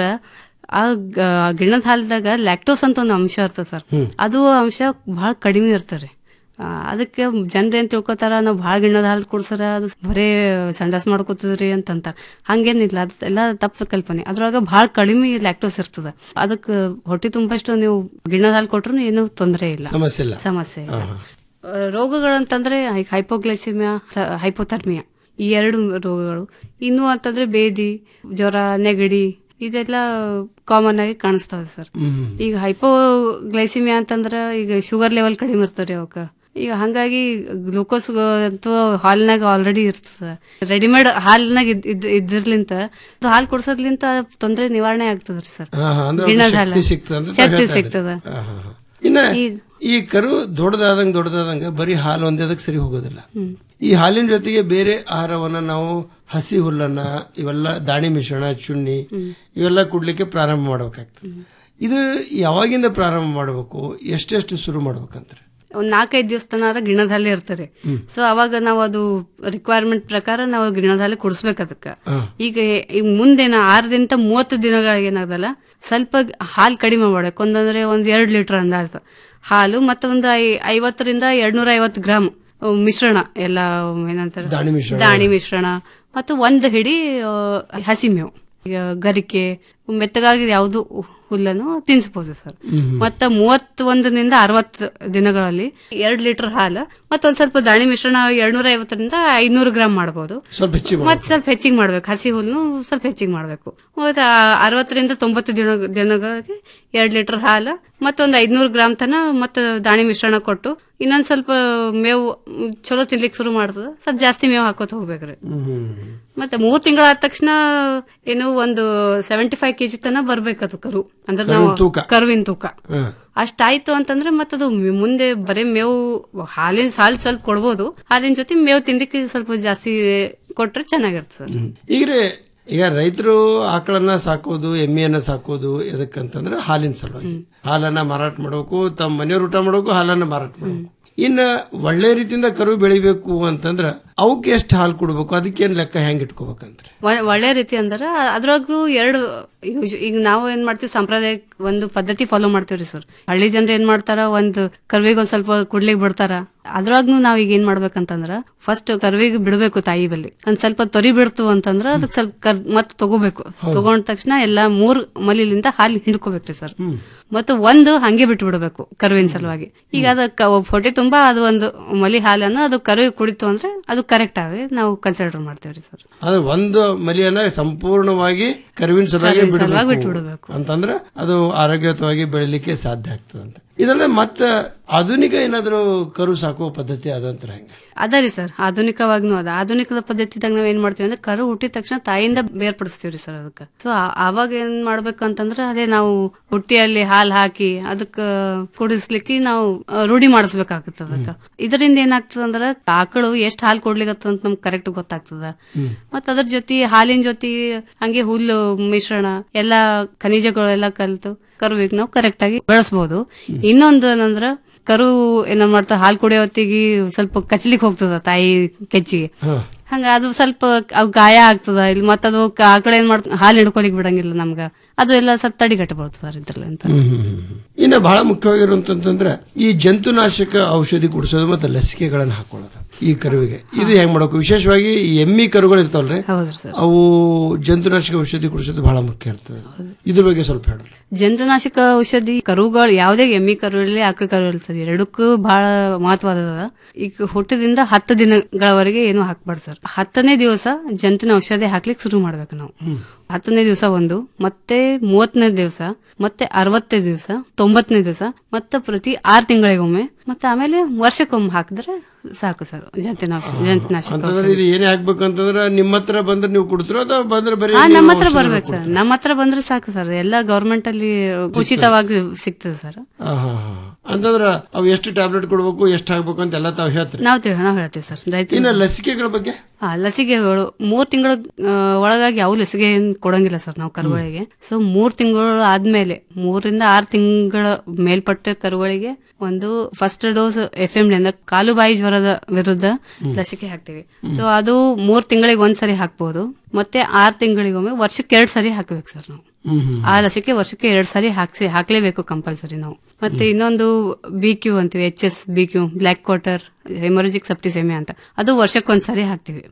ಆ ಗ- ಗಿಣ್ಣದ ಹಾಲ್ದಾಗ ಲ್ಯಾಕ್ಟೋಸ್ ಅಂತ ಒಂದು ಅಂಶ ಇರ್ತದೆ ಸರ್ ಹ್ಮ್. ಅದು ಅಂಶ ಬಹಳ ಕಡಿಮೆ ಇರ್ತಾರೆ ಆ, ಅದಕ್ಕೆ ಜನರು ಏನ್ ತಿಳ್ಕೊತಾರ ನಾವು ಭಾಳ ಗಿಣ್ಣದ ಹಾಲು ಕುಡ್ಸರ ಅದು ಬರೇ ಸಂಡಾಸ್ ಮಾಡ್ಕೋತದ್ರಿ ಅಂತ ಅಂತಾರ ಹಂಗೇನಿಲ್ಲ ಅದು ಎಲ್ಲ ತಪ್ಪು ಕಲ್ಪನೆ ಅದ್ರೊಳಗ ಭಾಳ ಕಡಿಮೆ ಲ್ಯಾಕ್ಟೋಸ್ ಇರ್ತದ ಅದಕ್ಕೆ ಹೊಟ್ಟೆ ತುಂಬಷ್ಟು ನೀವು ಗಿಣ್ಣದ ಹಾಲು ಕೊಟ್ರು ಏನೂ ತೊಂದರೆ ಇಲ್ಲ ಸಮಸ್ಯೆ ಇಲ್ಲ. ಸಮಸ್ಯೆ ಇಲ್ಲ ಆ, ರೋಗಗಳಂತಂದ್ರೆ ಹೈಪೋಗ್ಲೈಸಿಮಿಯಾ ಹೈಪೋಥರ್ಮಿಯಾ ಈ ಎರಡು ರೋಗಗಳು ಇನ್ನು ಅಂತಂದ್ರೆ ಬೇದಿ ಜ್ವರ ನೆಗಡಿ ಇದೆಲ್ಲ ಕಾಮನ್ ಆಗಿ ಕಾಣಿಸ್ತದೆ ಸರ್ ಹ್ಮ್. ಈಗ ಹೈಪೋಗ್ಲೈಸಿಮಿಯಾ ಅಂತಂದ್ರ ಈಗ ಶುಗರ್ ಲೆವೆಲ್ ಕಡಿಮೆ ಇರ್ತಾರೆ ಅವಕ್ಕ ಈಗ ಹಂಗಾಗಿ ಗ್ಲೂಕೋಸ್ ಅಂತೂ ಹಾಲ್ನಾಗ ಆಲ್ರೆಡಿ ಇರ್ತದೆ ರೆಡಿಮೇಡ್ ಹಾಲ್ನಾಗ ಇದ್- ಇದ್- ಇದ್ದಿರ್ಲಿಂತ ಅದು ಹಾಲು ಕುಡ್ಸೋದ್ಲಿಂತ ತೊಂದರೆ ನಿವಾರಣೆ ಆಗ್ತದ್ರಿ ಸರ್ ಹಾ, ಹಾ, ಅಂದ್ರೆ ಗಿಣ್ಣದ ಶಕ್ತಿ ಹಾಲು. ಸಿಗ್ತದೆ ಅಂತ ಶಕ್ತಿ ಹೇಳ್ತಾ ಸಿಗ್ತದ ಇದ್ದೀರಿ. ಹಾ, ಹಾ, ಹಾ. ಇನ್ನ ಈ ಕರು ದೊಡ್ಡದಾದಂಗ ದೊಡ್ಡದಾದಂಗ ಬರೀ ಹಾಲು ಒಂದೇದಕ್ಕೆ ಸರಿ ಹೋಗೋದಿಲ್ಲ ಹ್ಮ್. ಈ ಹಾಲಿನ ಜೊತೆಗೆ ಬೇರೆ ಆಹಾರವನ್ನ ನಾವು ಹಸಿ ಹುಲ್ಲನ್ನ ಇವೆಲ್ಲ ದಾಣಿ ಮಿಶ್ರಣ ಚುಣ್ಣಿ ಇವೆಲ್ಲ ಕುಡ್ಲಿಕ್ಕೆ ಪ್ರಾರಂಭ ಮಾಡ್ಬೇಕಾಗ್ತದೆ ಇದು ಯಾವಾಗಿಂದ ಪ್ರಾರಂಭ ಮಾಡಬೇಕು ಎಷ್ಟೆಷ್ಟು ಶುರು ಮಾಡ್ಬೇಕಂತಾರೆ ಒಂದ್ ನಾಲ್ಕೈದು ದಿವಸ ತನಕ ಗಿಣ್ಣದ ಹಾಲೇ ಇರ್ತಾರೆ ಹ್ಮ್. ಸೊ ಅವಾಗ ನಾವು ಅದು ರಿಕ್ವೈರ್ಮೆಂಟ್ ಪ್ರಕಾರ ನಾವು ಗಿಣ್ಣದ ಹಾಲು ಕುಡಿಸ್ಬೇಕು ಅದಕ್ಕೆ ಹಾ. ಈಗ ಈಗ ಮುಂದೇನ ಆರರಿಂದ ಮೂವತ್ತು ದಿನಗಳಿಗೆ ಏನಾಗಲ್ಲ ಸ್ವಲ್ಪ ಹಾಲು ಕಡಿಮೆ ಮಾಡ್ಬೇಕು ಒಂದಂದ್ರೆ ಒಂದ್ ಎರಡ್ ಲೀಟರ್ ಅಂದಾಜು ಹಾಲು ಮತ್ತೆ ಒಂದು ಐ- ಐವತ್ತರಿಂದ ಎರಡ್ನೂರ ಐವತ್ತು ಗ್ರಾಮ್ ಮಿಶ್ರಣ ಎಲ್ಲ ಏನಂತಾರೆ ದಾಣಿ ಮಿಶ್ರಣ. ದಾಣಿ ಮಿಶ್ರಣ ಮತ್ತು ಒಂದು ಹಿಡಿ ಆ, ಹಸಿ ಮೇವು ಈಗ ಗರಿಕೆ ಮೆತ್ತಗಾಗಿ ಯಾವುದು ಹುಲ್ಲನ್ನು ತಿನ್ಸ್ಬೋದು ಸರ್ ಹ್ಮ್. ಮತ್ತ ಮೂವತ್ತೊಂದರಿಂದ ಅರವತ್ತು ದಿನಗಳಲ್ಲಿ ಎರಡ್ ಲೀಟರ್ ಹಾಲು ಮತ್ತೊಂದ್ ಸ್ವಲ್ಪ ದಾಣಿ ಮಿಶ್ರಣ ಎರಡ್ನೂರ ಐವತ್ತರಿಂದ ಐನೂರು ಗ್ರಾಮ್ ಮಾಡಬಹುದು ಸ್ವಲ್ಪ ಹೆಚ್ಚಿಗೆ ಮತ್ತೆ ಸ್ವಲ್ಪ ಹೆಚ್ಚಿಗೆ ಮಾಡ್ಬೇಕು ಹಸಿ ಹುಲ್ಲು ಸ್ವಲ್ಪ ಹೆಚ್ಚಿಗೆ ಮಾಡ್ಬೇಕು ಮತ್ತೆ ಆ ಅರವತ್ತರಿಂದ ತೊಂಬತ್ತು ದಿನ ದಿನಗಳಿಗೆ ಎರಡ್ ಲೀಟರ್ ಹಾಲು ಮತ್ತೊಂದು ಐದ್ನೂರು ಗ್ರಾಮ್ ತನ ಮತ್ತೆ ದಾಣಿ ಮಿಶ್ರಣ ಕೊಟ್ಟು ಇನ್ನೊಂದ್ ಸ್ವಲ್ಪ ಮೇವು ಮ್, ಚಲೋ ತಿನ್ಲಿಕ್ಕೆ ಶುರು ಮಾಡ್ತದ ಸ್ವಲ್ಪ ಜಾಸ್ತಿ ಮೇವು ಹಾಕೋತ ಹೋಗ್ಬೇಕ್ರಿ ಮತ್ತೆ ಮೂರ್ ತಿಂಗಳಾದ ತಕ್ಷಣ ಏನು ಒಂದು ಸೆವೆಂಟಿ ಫೈವ್ ಕೆಜಿ ತನ ಬರ್ಬೇಕದು ಕರು ಅಂದ್ರೆ ನಾವು ಕರುವಿನ ತೂಕ. ಕರುವಿನ ತೂಕ ಹಾ. ಅಷ್ಟಾಯ್ತು ಅಂತಂದ್ರೆ ಮತ್ತದು ಮಿ- ಮುಂದೆ ಬರೀ ಮೇವು ಹಾಲಿನ ಸಾಲ್ ಸ್ವಲ್ಪ ಕೊಡ್ಬೋದು ಹಾಲಿನ ಜೊತೆ ಮೇವು ತಿನ್ಲಿಕ್ಕೆ ಸ್ವಲ್ಪ ಜಾಸ್ತಿ ಕೊಟ್ರೆ ಚೆನ್ನಾಗಿರುತ್ತೆ ಸರ್ ಈಗ್ರೆ ಈಗ ರೈತರು ಆಕಳನ್ನ ಸಾಕೋದು ಎಮ್ಮೆಯನ್ನ ಸಾಕೋದು ಎದಕ್ಕಂತಂದ್ರೆ ಹಾಲಿನ ಸಲುವಾಗಿ ಹಾಲನ್ನ ಮಾರಾಟ ಮಾಡಬೇಕು ತಮ್ಮ ಮನೆಯವ್ರು ಊಟ ಮಾಡಬೇಕು ಹಾಲನ್ನ ಮಾರಾಟ ಮಾಡಬೇಕು ಇನ್ನ ಒಳ್ಳೆ ರೀತಿಯಿಂದ ಕರು ಬೆಳಿಬೇಕು ಅಂತಂದ್ರ ಅವಕ್ಕೆ ಎಷ್ಟು ಹಾಲು ಕೊಡ್ಬೇಕು ಅದಕ್ಕೇನ್ ಲೆಕ್ಕ ಹೆಂಗ್ ಇಟ್ಕೋಬೇಕಂತ ಒ- ಒಳ್ಳೆ ರೀತಿ ಅಂದ್ರೆ ಅದ್ರಾಗೂ ಎರಡು ಯೂಶ್- ಈಗ ನಾವು ಏನ್ ಮಾಡ್ತೀವಿ ಸಂಪ್ರದಾಯ ಒಂದು ಪದ್ಧತಿ ಫಾಲೋ ಮಾಡ್ತೀವ್ರಿ ಸರ್ ಹಳ್ಳಿ ಜನರು ಏನ್ ಮಾಡ್ತಾರ ಒಂದು ಕರ್ವಿಗೆ ಒಂದ್ ಸ್ವಲ್ಪ ಕುಡ್ಲಿಕ್ ಬಿಡ್ತಾರ ಅದ್ರಾಗ್ನು ನಾವ್ ಈಗ ಏನ್ ಮಾಡ್ಬೇಕಂತಂದ್ರ ಫಸ್ಟ್ ಕರ್ವಿಗೆ ಬಿಡ್ಬೇಕು ತಾಯಿ ಬಲ್ಲಿ ಒಂದ್ ಸ್ವಲ್ಪ ತೊರಿ ಬಿಡ್ತು ಅಂತಂದ್ರ ಅದಕ್ಕೆ ಸ್ವಲ್ಪ ಕರ್ ಮತ್ ತಗೋಬೇಕು ತಗೊಂಡ ತಕ್ಷಣ ಎಲ್ಲಾ ಮೂರ್ ಮಲಿಲಿಂದ ಹಾಲು ಹಿಂಡ್ಕೋಬೇಕ್ರಿ ಸರ್ ಮತ್ತು ಒಂದು ಹಂಗೆ ಬಿಟ್ಟು ಬಿಡಬೇಕು ಕರುವಿನ ಸಲುವಾಗಿ ಈಗ ಅದಕ್ಕೆ ಹೊಟ್ಟೆ ತುಂಬಾ ಅದು ಒಂದು ಮಲಿ ಹಾಲನ್ನು ಅದು ಕರು ಕುಡಿತು ಅಂದ್ರೆ ಅದು ಕರೆಕ್ಟ್ ಆಗಿ ನಾವು ಕನ್ಸಿಡರ್ ಮಾಡ್ತೇವ್ರಿ ಸರ್ ಅಂದ್ರೆ ಒಂದು ಮಲಿಯನ್ನ ಸಂಪೂರ್ಣವಾಗಿ ಕರುವಿನ ಸಲುವಾಗಿ ಕರುವಿನ ಸಲುವಾಗಿ ಬಿಡಬೇಕು ಬಿಟ್ಬಿಡ್ಬೇಕು. ಅಂತಂದ್ರೆ ಅದು ಆರೋಗ್ಯಯುತವಾಗಿ ಬೆಳಿಲಿಕ್ಕೆ ಸಾಧ್ಯ ಆಗ್ತದೆ ಅಂತ ಇದಲ್ಲದೆ ಮತ್ತೆ ಆಧುನಿಕ ಏನಾದ್ರು ಕರು ಸಾಕುವ ಪದ್ಧತಿ ಅದಂತರ ಹೆಂಗೆ ಅದ ರೀ ಸರ್ ಆಧುನಿಕವಾಗ್ನು ಅದ ಆಧುನಿಕದ ಪದ್ಧತಿದಾಗ ನಾವ್ ಏನ್ ಮಾಡ್ತೀವಿ ಅಂದ್ರೆ ಕರು ಹುಟ್ಟಿದ ತಕ್ಷಣ ತಾಯಿಯಿಂದ ಬೇರ್ಪಡಿಸ್ತೀವ್ರಿ ಸರ್ ಅದಕ್ಕೆ ಸೊ ಅವಾಗ ಏನ್ ಮಾಡ್ಬೇಕು ಅಂತಂದ್ರೆ ಅದೇ ನಾವು ಹುಟ್ಟಿಯಲ್ಲಿ ಹಾಲ್ ಹಾಕಿ ಅದಕ್ಕ ಕುಡಿಸ್ಲಿಕ್ಕೆ ನಾವು ಆ, ರೂಢಿ ಮಾಡಿಸ್ಬೇಕಾಗತ್ತ ಅದಕ್ಕ ಇದರಿಂದ ಏನಾಗ್ತದ ಅಂದ್ರ ಆಕಳು ಎಷ್ಟ್ ಹಾಲ್ ಕೊಡ್ಲಿಕತ್ತ ಅಂತ ನಮ್ಗೆ ಕರೆಕ್ಟ್ ಗೊತ್ತಾಗ್ತದ ಮತ್ತ ಅದ್ರ ಜೊತೆ ಹಾಲಿನ ಜೊತೆ ಹಂಗೆ ಹುಲ್ಲು ಮಿಶ್ರಣ ಎಲ್ಲಾ ಖನಿಜಗಳೆಲ್ಲ ಕಲ್ತು ಕರುವಿಗೆ ನಾವು ಕರೆಕ್ಟ್ ಆಗಿ ಬೆಳೆಸಬಹುದು ಇನ್ನೊಂದು ಏನಂದ್ರ ಕರು ಏನ ಮಾಡ್ತಾ ಹಾಲು ಕುಡಿಯೋ ಹೊತ್ತಿಗೆ ಸ್ವಲ್ಪ ಕಚ್ಲಿಕ್ ಹೋಗ್ತದ ತಾಯಿ ಕೆಚ್ಚಿಗೆ ಹಂಗ ಅದು ಸ್ವಲ್ಪ ಅವ್ ಗಾಯ ಆಗ್ತದ ಇಲ್ಲಿ ಮತ್ತದು ಆಕಳ ಏನ್ ಮಾಡ್ತ ಹಾಲು ಹಿಡ್ಕೊಲಿಕ್ ಬಿಡಂಗಿಲ್ಲ ನಮ್ಗ ಅದು ಎಲ್ಲ ಸ್ವಲ್ಪ ತಡಿಗಟ್ಟಬಹುದು ಸರ್ ಇದ್ರಲ್ಲಿ ಅಂತ ಇನ್ನು ಬಹಳ ಮುಖ್ಯವಾಗಿರುವಂತಂದ್ರೆ ಈ ಜಂತುನಾಶಕ ಔಷಧಿ ಕುಡಿಸೋದು ಮತ್ತೆ ಲಸಿಕೆಗಳನ್ನು ಹಾಕೊಳ್ಳೋದು ಈ ಕರುವಿಗೆ ಇದು ಹೆಂಗ್ ಮಾಡಬೇಕು ವಿಶೇಷವಾಗಿ ಈ ಎಮ್ಮಿ ಕರುಗಳು ಇರ್ತಾವಲ್ರಿ ಹೌದ್ರಿ ಸರ್ ಅವು ಜಂತುನಾಶಕ ಔಷಧಿ ಕುಡಿಸೋದು ಬಹಳ ಮುಖ್ಯ ಇರ್ತದೆ ಇದ್ರ ಬಗ್ಗೆ ಸ್ವಲ್ಪ ಹೇಳಿ ಜಂತುನಾಶಕ ಔಷಧಿ ಕರುಗಳು ಯಾವುದೇ ಎಮ್ಮಿ ಕರು ಇರಲಿ ಆಕಳ ಕರು ಇರಲಿ ಸರ್ ಎರಡಕ್ಕೂ ಬಹಳ ಮಹತ್ವದ ಈಗ ಹುಟ್ಟದಿಂದ ಹತ್ತು ದಿನಗಳವರೆಗೆ ಏನು ಹಾಕ್ಬಾರ್ದು ಸರ್ ಹತ್ತನೇ ದಿವಸ ಜಂತುನ ಔಷಧಿ ಹಾಕ್ಲಿಕ್ಕೆ ಶುರು ಮಾಡ್ಬೇಕು ನಾವು ಹತ್ತನೇ ದಿವಸ ಒಂದು ಮತ್ತೆ ಮೂವತ್ತನೇ ದಿವಸ ಮತ್ತೆ ಅರವತ್ತನೇ ದಿವಸ ತೊಂಬತ್ತನೇ ದಿವಸ ಮತ್ತೆ ಪ್ರತಿ ಆರು ತಿಂಗಳಿಗೊಮ್ಮೆ ಮತ್ತೆ ಆಮೇಲೆ ವರ್ಷಕ್ಕೊಮ್ಮೆ ಹಾಕಿದ್ರೆ ಸಾಕು ಸರ್ ಜಂತುನಾಶ ಜಂತುನಾಶಕ ಅಂತಂದ್ರೆ ಇದು ಏನೇ ಹಾಕ್ಬೇಕು ಅಂತಂದ್ರೆ ನಿಮ್ಮ ಹತ್ರ ಬಂದ್ರೆ ನೀವು ಕೊಡ್ತಿರೋ ಅಥವಾ ಬಂದ್ರೆ ಬರೀ ಹಾ ನೀವು ನಮ್ಮ ಹತ್ರ ಔಷಧಿ ಬರ್ಬೇಕು ಸರ್ ನಮ್ಮ ಹತ್ರ ಬಂದ್ರೆ ಸಾಕು ಸರ್ ಎಲ್ಲ ಗವರ್ಮೆಂಟ್ ಅಲ್ಲಿ ಉಚಿತವಾಗಿ ಸಿಗ್ತದೆ ಸರ್ ಆ, ಹಾ, ಹಾ. ಅಂತಂದ್ರ ಅವು ಎಷ್ಟು ಟ್ಯಾಬ್ಲೆಟ್ ಕೊಡ್ಬೇಕು ಎಷ್ಟು ಹಾಕ್ಬೇಕು ಅಂತ ಎಲ್ಲ ತಾವು ಹೇಳ್ತೀರಿ ನಾವು ತಿಳ್- ನಾವು ಹೇಳ್ತೀವಿ ಸರ್ ರೈತ ಇನ್ನು ಲಸಿಕೆಗಳ ಬಗ್ಗೆ ಆ, ಲಸಿಕೆಗಳು ಮೂರ್ ತಿಂಗಳ ಒಳಗಾಗಿ ಯಾವ ಲಸಿಕೆ ಏನ್ ಕೊಡಂಗಿಲ್ಲ ಸರ್ ನಾವು ಕರುಗಳಿಗೆ ಸೊ ಮೂರ್ ತಿಂಗಳು ಆದ್ಮೇಲೆ ಮೂರರಿಂದ ಆರು ತಿಂಗಳ ಮೇಲ್ಪಟ್ಟ ಕರುಗಳಿಗೆ ಒಂದು ಫಸ್ಟ್ ಡೋಸ್ ಎಫ್ ಎಂ ಅಂದ್ರೆ ಕಾಲು ಬಾಯಿ ಜ್ವರದ ವಿರುದ್ಧ ಲಸಿಕೆ ಹಾಕ್ತಿವಿ ಸೊ ಅದು ಮೂರ್ ತಿಂಗಳಿಗೆ ಒಂದ್ಸರಿ ಹಾಕ್ಬಹುದು ಮತ್ತೆ ಆರು ತಿಂಗಳಿಗೊಮ್ಮೆ ವರ್ಷಕ್ಕೆ ಎರಡ್ ಸರಿ ಹಾಕ್ಬೇಕು ಸರ್ ನಾವು ಆ ಲಸಿಕೆ ವರ್ಷಕ್ಕೆ ಎರಡ್ ಸಾರಿ ಹಾಕ್ಸಿ ಹಾಕ್ಲೇಬೇಕು ಕಂಪಲ್ಸರಿ ನಾವು ಮತ್ತೆ ಇನ್ನೊಂದು ಬಿ ಕ್ಯೂ ಅಂತೀವಿ H S B Q black quarter haemorrhagic septicaemia ಅಂತ ಅದು ವರ್ಷಕ್ಕೊಂದ್ಸರಿ ಹಾಕ್ತಿವಿ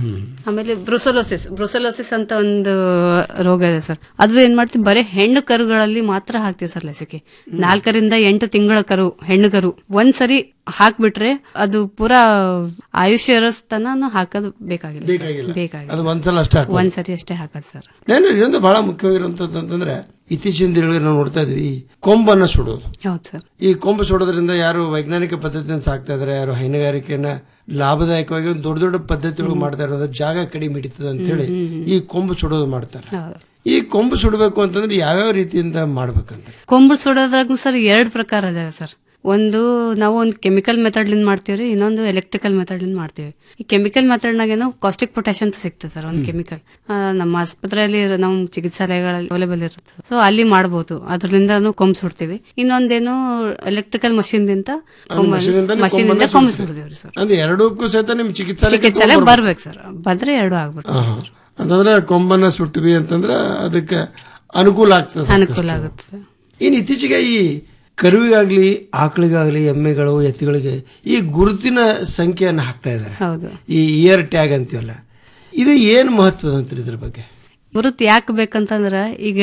ಆಮೇಲೆ ಬ್ರುಸಲೋಸಿಸ್ ಬ್ರುಸಲೋಸಿಸ್ ಅಂತ ಒಂದು ರೋಗ ಇದೆ ಸರ್ ಅದು ಏನ್ ಮಾಡ್ತೀವಿ ಬರೀ ಹೆಣ್ಣು ಕರುಗಳಲ್ಲಿ ಮಾತ್ರ ಹಾಕ್ತಿವಿ ಸರ್ ಲಸಿಕೆ ನಾಲ್ಕರಿಂದ ಎಂಟು ತಿಂಗಳ ಕರು ಹೆಣ್ಣು ಕರು ಒಂದ್ಸರಿ ಹಾಕ್ಬಿಟ್ರೆ ಅದು ಪೂರಾ ಆಯುಷ್ಯ ತನ ಹಾಕೋದು ಬೇಕಾಗಿಲ್ಲ sir. ಬೇಕಾಗಿಲ್ಲ. ಬೇಕಾಗಿಲ್ಲ ಅದು ಒಂದ್ಸಲ ಅಷ್ಟೇ ಹಾಕೋದು. ಒಂದ್ಸರಿ ಅಷ್ಟೇ ಹಾಕೋದು ಸರ್ ನಾನು ಇನ್ನೊಂದು ಬಹಳ ಮುಖ್ಯವಾಗಿರುವಂತದ್ದು ಅಂತಂದ್ರೆ ಇತ್ತೀಚಿನ ದಿನಗಳಲ್ಲಿ ನಾವು ನೋಡ್ತಾ ಇದ್ವಿ ಈ ಕೊಂಬನ್ನ ಸುಡೋದು ಹೌದು ಸರ್ ಈ ಕೊಂಬು ಸುಡೋದ್ರಿಂದ ಯಾರು ವೈಜ್ಞಾನಿಕ ಪದ್ಧತಿಯನ್ನು ಸಾಕ್ತಾ ಇದಾರೆ ಯಾರು ಹೈನುಗಾರಿಕೆಯನ್ನ ಲಾಭದಾಯಕವಾಗಿ ಒಂದು ದೊಡ್ಡ ದೊಡ್ಡ ಪದ್ಧತಿಗಳು ಮಾಡ್ತಾ ಇರೋದು ಜಾಗ ಕಡಿಮೆ ಹಿಡಿತದೆ ಅಂತ ಹೇಳಿ ಈ ಕೊಂಬು ಸುಡೋದು ಮಾಡ್ತಾರೆ ಈ ಕೊಂಬು ಸುಡಬೇಕು ಅಂತಂದ್ರೆ ಯಾವ್ಯಾವ ರೀತಿಯಿಂದ ಮಾಡ್ಬೇಕಂತ ಕೊಂಬು ಸುಡೋದ್ರಾಗ ಸರ್ ಎರಡು ಪ್ರಕಾರ ಇದಾವೆ ಸರ್ ಒಂದು ನಾವು ಒಂದು ಕೆಮಿಕಲ್ ಮೆಥಡ್ಲಿಂದ ಮಾಡ್ತೀವಿ ಇನ್ನೊಂದು ಎಲೆಕ್ಟ್ರಿಕಲ್ ಮೆಥಡ್ಲಿಂದ ಮಾಡ್ತೀವಿ ಈ ಕೆಮಿಕಲ್ ಮೆಥಡ್ನಾಗ ಏನು ಕಾಸ್ಟಿಕ್ ಪೊಟ್ಯಾಶ್ ಅಂತ ಸಿಗ್ತದೆ ಸರ್ ಒಂದು ಕೆಮಿಕಲ್ ನಮ್ಮ ಆಸ್ಪತ್ರೆಯಲ್ಲಿ ಇರೋ- ನಮ್ಮ ಚಿಕಿತ್ಸಾಲಯಗಳಲ್ಲಿ ಅವೈಲೇಬಲ್ ಇರುತ್ತೆ ಸೊ ಅಲ್ಲಿ ಮಾಡ್ಬೋದು ಅದರಿಂದನೂ ಕೊಂಬು ಸುಡ್ತೀವಿ ಇನ್ನೊಂದೇನು ಎಲೆಕ್ಟ್ರಿಕಲ್ ಮಷೀನ್ದಿಂದ ಮಷೀನಿಂದಲೇ ಮಷೀನ್ ಇಂದ ಕೊಂಬನ್ನ ಕೊಂಬು ಸುಡ್ತೀವಿ. ಸುಡ್ತೀವಿ ಸರ್ ಅಂದ್ರೆ ಎರಡಕ್ಕೂ ಸಹಿತ ನಿಮ್ ಚಿಕಿತ್ಸಾಲಯಕ್ಕೆ ಚಿಕಿತ್ಸಾಲಯ ತಗೊಂಡ್ ಬರ್ಬೇಕು ಸರ್ ಬಂದ್ರೆ ಎರಡು ಆಗ್ಬಿಡ್ತು ಆಹಾ. ಅಂತಂದ್ರೆ ಕೊಂಬನ್ನ ಸುಟ್ವಿ ಅಂತಂದ್ರೆ ಅದಕ್ಕೆ ಅನುಕೂಲ ಆಗ್ತದೆ ಸಾಕಷ್ಟು. ಅನುಕೂಲ ಆಗುತ್ತೆ ಇನ್ನು ಇತ್ತೀಚೆಗೆ ಈ ಕರುವಿಗಾಗ್ಲಿ ಆಕಳಿಗಾಗ್ಲಿ ಎಮ್ಮೆಗಳು ಎತ್ತುಗಳಿಗೆ ಈ ಗುರುತಿನ ಸಂಖ್ಯೆಯನ್ನು ಹಾಕ್ತಾ ಇದ್ದಾರೆ ಹೌದು ಈ ಇಯರ್ ಟ್ಯಾಗ್ ಅಂತೀವಲ್ಲ ಇದು ಏನ್ ಮಹತ್ವದ ಅಂತೀರಿ ಇದ್ರ ಬಗ್ಗೆ ಗುರುತು ಯಾಕೆ ಬೇಕಂತಂದ್ರ ಈಗ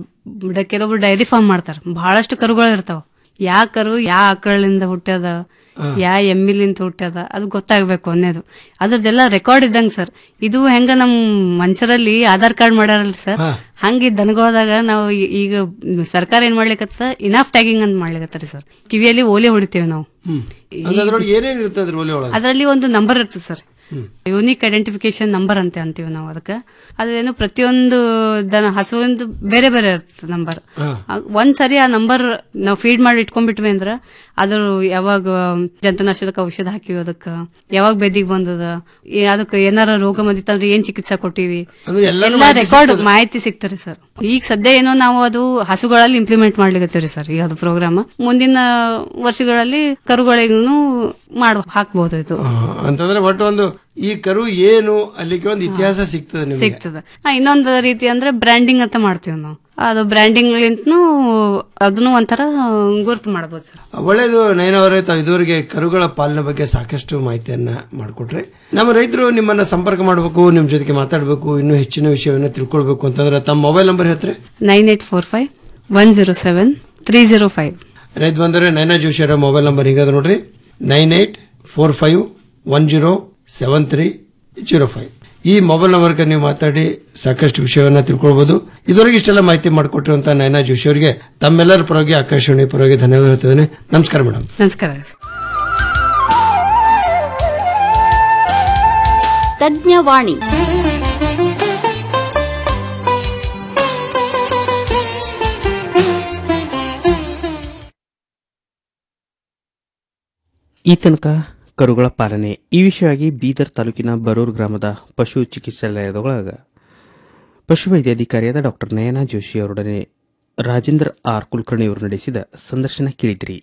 ಡ- ಕೆಲವೊಬ್ರು ಡೈರಿ ಫಾರ್ಮ್ ಮಾಡ್ತಾರ ಬಹಳಷ್ಟು ಕರುಗಳು ಇರ್ತಾವ ಯಾ ಕರು ಯಾ ಆಕಳಿಂದ ಹುಟ್ಟ್ಯದ ಯಾ ಎಮ್ಮಿಲಿಂದ ಹುಟ್ಟ್ಯದ ಅದು ಗೊತ್ತಾಗ್ಬೇಕು ಅನ್ನೋದು ಅದ್ರದ್ದೆಲ್ಲ ರೆಕಾರ್ಡ್ ಇದ್ದಂಗ ಸರ್ ಇದು ಹೆಂಗ ನಮ್ ಮನುಷ್ಯರಲ್ಲಿ ಆಧಾರ್ ಕಾರ್ಡ್ ಮಾಡ್ಯಾರಲ್ಲ ಸರ್ ಹಂಗೆ ದನಗಳದಾಗ ನಾವು ಈ- ಈಗ ಸರ್ಕಾರ ಏನ್ ಮಾಡ್ಲಿಕತ್ತ ಇನಾಫ್ ಟ್ಯಾಗಿಂಗ್ ಅಂತ ಮಾಡ್ಲಿಕತ್ತಾರಿ ಸರ್ ಕಿವಿಯಲ್ಲಿ ಓಲೆ ಹೊಡಿತೀವಿ ನಾವು ಅಂದ್ರೆ ಅದ್ರೊಳಗೆ ಏನೇನ್ ಇರ್ತದೆ ಅದ್ರ ಒಲೆ ಒಳಗೆ ಅದರಲ್ಲಿ ಒಂದು ನಂಬರ್ ಇರ್ತದೆ ಸರ್ ಯೂನಿಕ್ ಐಡೆಂಟಿಫಿಕೇಶನ್ ನಂಬರ್ ಅಂತ ಅಂತೀವಿ ನಾವು ಅದಕ್ಕೆ ಅದೇನು ಪ್ರತಿಯೊಂದು ದನ ಹಸುವಿಂದು ಬೇರೆ ಬೇರೆ ಇರ್ತದೆ ನಂಬರ್ ಒಂದ್ ಸರಿ ಆ ನಂಬರ್ ನಾವು ಫೀಡ್ ಮಾಡಿ ಇಟ್ಕೊಂಡ್ಬಿಟ್ವಿ ಅಂದ್ರ ಅದ್ರ ಯಾವಾಗ ಜಂತುನಾಶಕ ಔಷಧ ಹಾಕಿವಿ ಅದಕ್ಕ ಯಾವಾಗ ಬೆದಿಗ್ ಬಂದದ ಏ- ಅದಕ್ಕೆ ಏನಾರ ರೋಗ ಬಂದಿತ್ತಂದ್ರೆ ಏನ್ ಚಿಕಿತ್ಸೆ ಕೊಟ್ಟಿವಿ ಅಂದ್ರೆ ಎಲ್ಲಾನು ಎಲ್ಲ ಮಾಹಿತಿ ರೆಕಾರ್ಡ್ ಸಿಗ್ತದೆ. ಮಾಹಿತಿ ಸಿಗ್ತಾರೆ ಸರ್ ಈಗ ಸದ್ಯ ಏನೋ ನಾವು ಅದು ಹಸುಗಳಲ್ಲಿ ಇಂಪ್ಲಿಮೆಂಟ್ ಮಾಡ್ಲಿಕತ್ತೀವಿ ಸರ್ ಈಗ ಅದು ಪ್ರೋಗ್ರಾಮ್ ಮುಂದಿನ ವರ್ಷಗಳಲ್ಲಿ ಕರುಗಳಿಗೂ ಮಾಡ ಹಾಕ್ಬಹುದು ಇದು ಅಂತಂದ್ರೆ ಒಟ್ಟು ಒಂದು ಈ ಕರು ಏನು ಅಲ್ಲಿಗೆ ಒಂದು ಇತಿಹಾಸ ಸಿಗ್ತದೆ ನಿಮಗೆ ಸಿಗ್ತದೆ ಆ, ಇನ್ನೊಂದು ರೀತಿ ಅಂದ್ರೆ ಬ್ರ್ಯಾಂಡಿಂಗ್ ಅಂತ ಮಾಡ್ತೀವಿ ನಾವು ಅದು ಬ್ರ್ಯಾಂಡಿಂಗ್ ಲಿಂತನೂ ಅದನ್ನು ಒಂಥರ ಗುರುತು ಮಾಡಬಹುದು ಸರ್ ಒಳ್ಳೇದು ನಯನವರೇ ತಾವು ಇದುವರೆಗೆ ಕರುಗಳ ಪಾಲನೆ ಬಗ್ಗೆ ಸಾಕಷ್ಟು ಮಾಹಿತಿಯನ್ನ ಮಾಡಿಕೊಟ್ರಿ ನಮ್ಮ ರೈತರು ನಿಮ್ಮನ್ನ ಸಂಪರ್ಕ ಮಾಡಬೇಕು ನಿಮ್ ಜೊತೆಗೆ ಮಾತಾಡಬೇಕು ಇನ್ನೂ ಹೆಚ್ಚಿನ ವಿಷಯವನ್ನು ತಿಳ್ಕೊಳ್ಬೇಕು ಅಂತಂದ್ರೆ ತಮ್ಮ ಮೊಬೈಲ್ ನಂಬರ್ ಹೇಳ್ತಾರೆ nine eight four five one zero seven three zero five ರೈತ ಬಂದರೆ ನೈನಾ ಜೋಶಿ ಅವರ ಮೊಬೈಲ್ ನಂಬರ್ ಹೀಗಾದ ನೋಡ್ರಿ nine eight four five one zero seven three zero five ಈ ಮೊಬೈಲ್ ನಂಬರ್ಗೆ ನೀವು ಮಾತಾಡಿ ಸಾಕಷ್ಟು ವಿಷಯವನ್ನ ತಿಳ್ಕೊಳ್ಬಹುದು ಇದುವರೆಗೆ ಇಷ್ಟೆಲ್ಲ ಮಾಹಿತಿ ಮಾಡಿಕೊಟ್ಟಿರುವಂತಹ ನೈನಾ ಜೋಶಿ ಅವರಿಗೆ ತಮ್ಮೆಲ್ಲರ ಪರವಾಗಿ ಆಕಾಶವಾಣಿ ಪರವಾಗಿ ಧನ್ಯವಾದ ಹೇಳ್ತಿದ್ದೇನೆ ನಮಸ್ಕಾರ ಮೇಡಮ್ ನಮಸ್ಕಾರ ತಜ್ಞವಾಣಿ ಈ ತನಕ ಕರುಗಳ ಪಾಲನೆ ಈ ವಿಷಯವಾಗಿ ಬೀದರ್ ತಾಲೂಕಿನ ಬರೂರು ಗ್ರಾಮದ ಪಶು ಚಿಕಿತ್ಸಾಲಯದೊಳಗ ಪಶುವೈದ್ಯಾಧಿಕಾರಿಯಾದ ಡಾಕ್ಟರ್ ನಯನಾ ಜೋಶಿ ಅವರೊಡನೆ ರಾಜೇಂದ್ರ ಆರ್ ಕುಲಕರ್ಣಿ ಅವರು ನಡೆಸಿದ ಸಂದರ್ಶನ ಕೇಳಿದ್ರಿ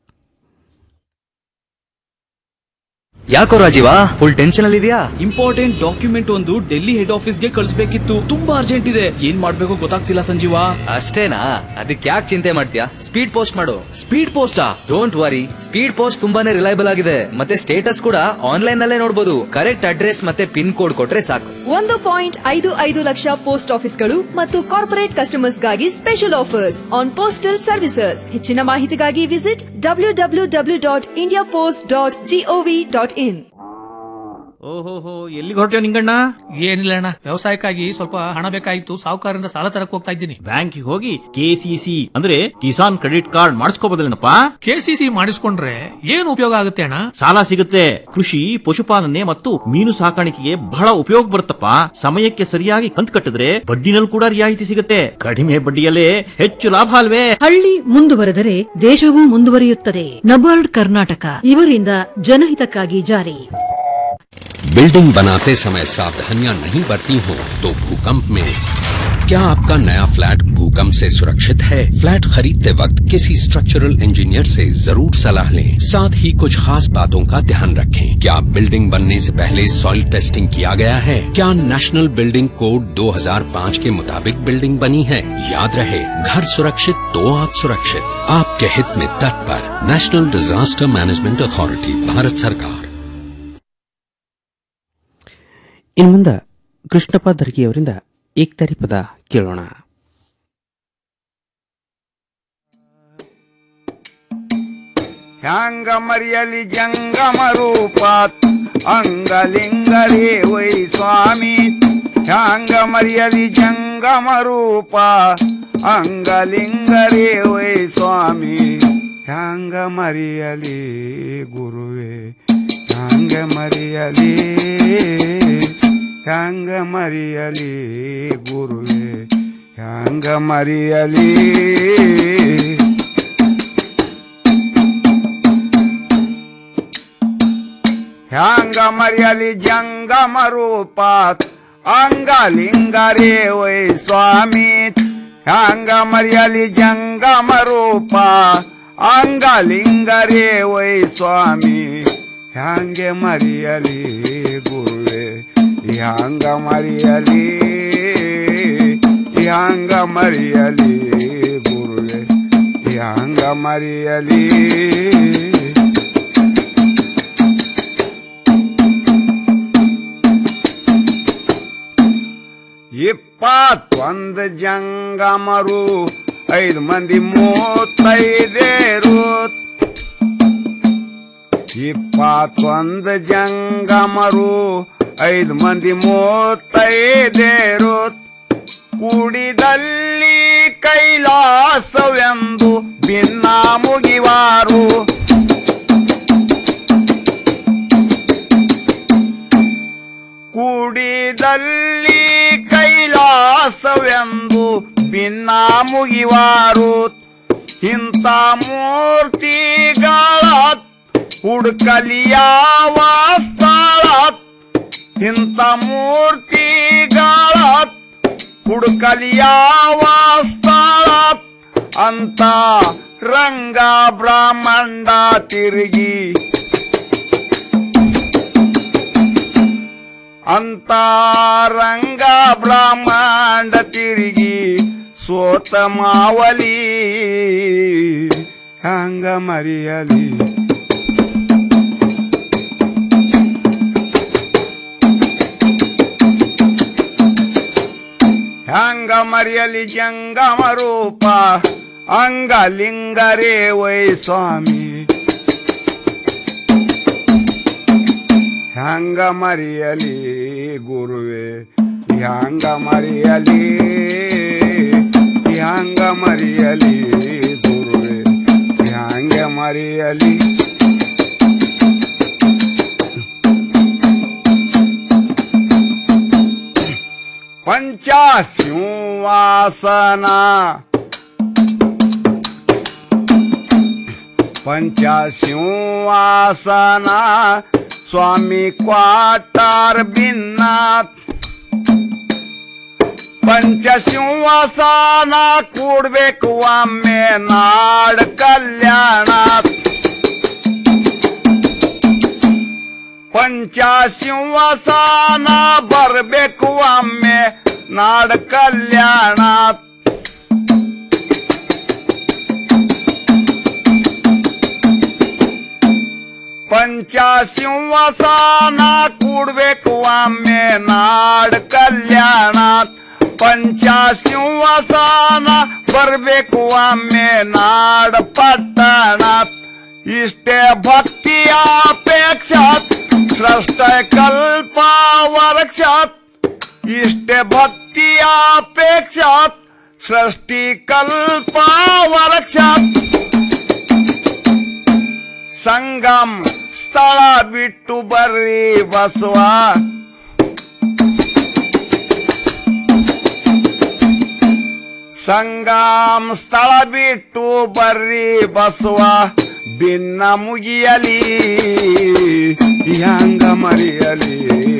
ಯಾಕೋ ರಾಜೀವ ಫುಲ್ ಟೆನ್ಷನ್ ಅಲ್ಲಿ ಇದೆಯಾ ಇಂಪಾರ್ಟೆಂಟ್ ಡಾಕ್ಯುಮೆಂಟ್ ಒಂದು ಡೆಲ್ಲಿ ಹೆಡ್ ಆಫೀಸ್ ಗೆ ಕಳಿಸ್ಬೇಕಿತ್ತು ತುಂಬಾ ಅರ್ಜೆಂಟ್ ಇದೆ ಏನ್ ಮಾಡ್ಬೇಕು ಗೊತ್ತಾಗ್ತಿಲ್ಲ ಸಂಜೀವ ಅಷ್ಟೇನಾ ಅದಕ್ಕೆ ಯಾಕೆ ಚಿಂತೆ ಮಾಡ್ತೀಯಾ ಸ್ಪೀಡ್ ಪೋಸ್ಟ್ ಮಾಡು ಸ್ಪೀಡ್ ಪೋಸ್ಟಾ ಡೋಂಟ್ ವರಿ ಸ್ಪೀಡ್ ಪೋಸ್ಟ್ ತುಂಬಾನೇ ರಿಲೈಬಲ್ ಆಗಿದೆ ಮತ್ತೆ ಸ್ಟೇಟಸ್ ಕೂಡ ಆನ್ಲೈನ್ ನಲ್ಲೇ ನೋಡಬಹುದು ಕರೆಕ್ಟ್ ಅಡ್ರೆಸ್ ಮತ್ತೆ ಪಿನ್ ಕೋಡ್ ಕೊಟ್ರೆ ಸಾಕು ಒಂದು ಪಾಯಿಂಟ್ ಐದು ಐದು ಲಕ್ಷ ಪೋಸ್ಟ್ ಆಫೀಸ್ಗಳು ಮತ್ತು ಕಾರ್ಪೊರೇಟ್ ಕಸ್ಟಮರ್ಸ್ಗಾಗಿ special offers on postal services ಹೆಚ್ಚಿನ ಮಾಹಿತಿಗಾಗಿ visit W W W dot India post dot gov dot in ಓಹೋಹೋ ಎಲ್ಲಿಗೆ ಹೊರಟ್ಯೋ ನಿಂಗಣ್ಣ ಏನಿಲ್ಲ ಅಣ್ಣ ವ್ಯವಸಾಯಕ್ಕಾಗಿ ಸ್ವಲ್ಪ ಹಣ ಬೇಕಾಗಿತ್ತು ಸಾಹುಕಾರರಿಂದ ಸಾಲ ತರಕ್ ಹೋಗ್ತಾ ಇದ್ದೀನಿ ಬ್ಯಾಂಕಿಗೆ ಹೋಗಿ ಕೆಸಿಸಿ ಅಂದ್ರೆ ಕಿಸಾನ್ ಕ್ರೆಡಿಟ್ ಕಾರ್ಡ್ ಮಾಡಿಸ್ಕೋಬೋದಲ್ಲೇನಪ್ಪ ಕೆಸಿಸಿ ಮಾಡಿಸ್ಕೊಂಡ್ರೆ ಏನು ಉಪಯೋಗ ಆಗುತ್ತೆ ಅಣ್ಣ ಸಾಲ ಸಿಗುತ್ತೆ ಕೃಷಿ ಪಶುಪಾಲನೆ ಮತ್ತು ಮೀನು ಸಾಕಾಣಿಕೆಗೆ ಬಹಳ ಉಪಯೋಗ ಬರುತ್ತಪ್ಪ ಸಮಯಕ್ಕೆ ಸರಿಯಾಗಿ ಕಂತು ಕಟ್ಟಿದ್ರೆ ಬಡ್ಡಿನಲ್ಲಿ ಕೂಡ ರಿಯಾಯಿತಿ ಸಿಗುತ್ತೆ ಕಡಿಮೆ ಬಡ್ಡಿಯಲ್ಲೇ ಹೆಚ್ಚು ಲಾಭ ಅಲ್ವೇ ಹಳ್ಳಿ ಮುಂದುವರೆದರೆ ದೇಶವೂ ಮುಂದುವರಿಯುತ್ತದೆ ನಬಾರ್ಡ್ ಕರ್ನಾಟಕ ಇವರಿಂದ ಜನಹಿತಕ್ಕಾಗಿ ಜಾರಿ बिल्डिंग बनाते समय सावधानियां नहीं बरती हो तो भूकंप में क्या आपका नया फ्लैट भूकंप से सुरक्षित है फ्लैट खरीदते वक्त किसी स्ट्रक्चरल इंजीनियर से जरूर सलाह लें साथ ही कुछ खास बातों का ध्यान रखें क्या बिल्डिंग बनने से पहले सॉइल टेस्टिंग किया गया है क्या नेशनल बिल्डिंग कोड 2005 के मुताबिक बिल्डिंग बनी है याद रहे घर सुरक्षित तो आप सुरक्षित आपके हित में तत्पर national disaster management authority Bharat सरकार ಇನ್ನು ಮುಂದೆ ಕೃಷ್ಣಪ್ಪ ದರ್ಗಿಯವರಿಂದ ಏಕ್ತಾರಿ ಪದ ಕೇಳೋಣ ಹ್ಯಾಂಗ ಮರಿಯಲಿ ಜಂಗಮ ರೂಪ ಅಂಗಲಿಂಗರೇ ವೈ ಸ್ವಾಮಿ ಹ್ಯಾಂಗ ಮರಿಯಲಿ ಜಂಗಮ ರೂಪ ಅಂಗಲಿಂಗರೇ ವೈ ಸ್ವಾಮಿ ಹ್ಯಾಂಗ ಮರಿಯಲಿ ಗುರುವೇ ಹ್ಯಾಂಗ ಮರಿಯಲಿ ಹ್ಯಾಂಗ ಮರಿಯಲಿ ಗುರುವೇ ಹ್ಯಾಂಗ ಮರಿಯಲಿ ಹ್ಯಾಂಗ ಮರ್ಯಲಿ ಜಂಗಮ ರೂಪ ಅಂಗಲಿಂಗರೇ ವೈ ಸ್ವಾಮಿ ಹ್ಯಾಂಗ ಮರ್ಯಲಿ ಜಂಗಮ ರೂಪ ಅಂಗಲಿಂಗರೇ ವೈ ಸ್ವಾಮಿ ಹ್ಯಾಂಗೆ ಮರಿಯಲಿ ಗುರುವೆ ಹ್ಯಾಂಗ ಮರಿಯಲಿ ಹ್ಯಾಂಗ ಮರಿಯಲಿ ಗುರುವೆ ಹ್ಯಾಂಗ ಮರಿಯಲಿ ಇಪ್ಪತ್ತೊಂದು ಜಂಗಮರು ಐದು ಮಂದಿ ಮೂವತ್ತೈದೇರು ಇಪ್ಪತ್ತೊಂದು ಜಂಗಮರು ಐದು ಮಂದಿ ಮೂವತ್ತೈದೇರು ಕುಡಿದಲ್ಲಿ ಕೈಲಾಸವೆಂದು ಭಿನ್ನ ಮುಗಿವಾರು ಕುಡಿದಲ್ಲಿ ಕೈಲಾಸವೆಂದು ಭಿನ್ನ ಮುಗಿವಾರು ಇಂಥ ಮೂರ್ತಿಗಳ ಹುಡುಕಲಿ ಯಾವ ಸ್ಥಳ ಇಂಥ ಮೂರ್ತಿಗಳ ಹುಡುಕಲಿ ಯಾವ ಸ್ಥಳ ಅಂತ ರಂಗ ಬ್ರಹ್ಮಾಂಡ ತಿರುಗಿ ಅಂತ ರಂಗ ಬ್ರಹ್ಮಾಂಡ ತಿರುಗಿ ಸೋತ ಮಾವಲಿ ಹಂಗ ಮರಿಯಲಿ ಹಂಗ ಮರಿಯಲಿ ಜಂಗಮ ರೂಪ ಅಂಗಲಿಂಗರೇ ವೈ ಸ್ವಾಮಿ ಹ್ಯಾಂಗ ಮರಿಯಲಿ ಗುರುವೆ ಹ್ಯಾಂಗ ಮರಿಯಲಿ ಹ್ಯಾಂಗ ಮರಿಯಲಿ ಗುರುವೆ ಹ್ಯಾಂಗ ಮರಿಯಲಿ ಪಂಚಾಸಿಂಹಾಸನ ಪಂಚಾಸಿಂಹಾಸನ ಸ್ವಾಮಿ ಕ್ವಾಟಾರ್ ಭಿನ್ನಾತ್ ಪಂಚಸಿಂಹಾಸನ ಕೂಡ್ಬೇಕು ಒಮ್ಮೆ ನಾಡ್ ಕಲ್ಯಾಣ ಪಂಚಸಿಂಹಾಸನ ಬರ್ಬೇಕು ಒಮ್ಮೆ ನಾಡ್ ಕಲ್ಯಾಣ ಪಂಚಸಿಂಹಾಸನ ಕೂಡ್ಬೇಕು ಒಮ್ಮೆ ನಾಡ್ ಕಲ್ಯಾಣ ಪಂಚಸಿಂಹಾಸನ ಬರ್ಬೇಕು ಒಮ್ಮೆ ನಾಡ ಪಟ್ಟಣ ಇಷ್ಟೇ ಭಕ್ತಿಯ ಅಪೇಕ್ಷ ಸೃಷ್ಟ ಕಲ್ಪ ವರಕ್ಷ ಇಷ್ಟೇ ಭಕ್ತಿಯ ಅಪೇಕ್ಷ ಸೃಷ್ಟಿ ಕಲ್ಪ ವರಕ್ಷ ಸಂಗಮ್ ಸ್ಥಳ ಬಿಟ್ಟು ಬರ್ರಿ ಬಸವ ಸಂಗಮ್ ಸ್ಥಳ ಬಿಟ್ಟು ಬರ್ರಿ ಬಸವ ಭಿನ್ನ ಮುಗಿಯಲಿ ಹ್ಯಾಂಗ ಮರಿಯಲಿ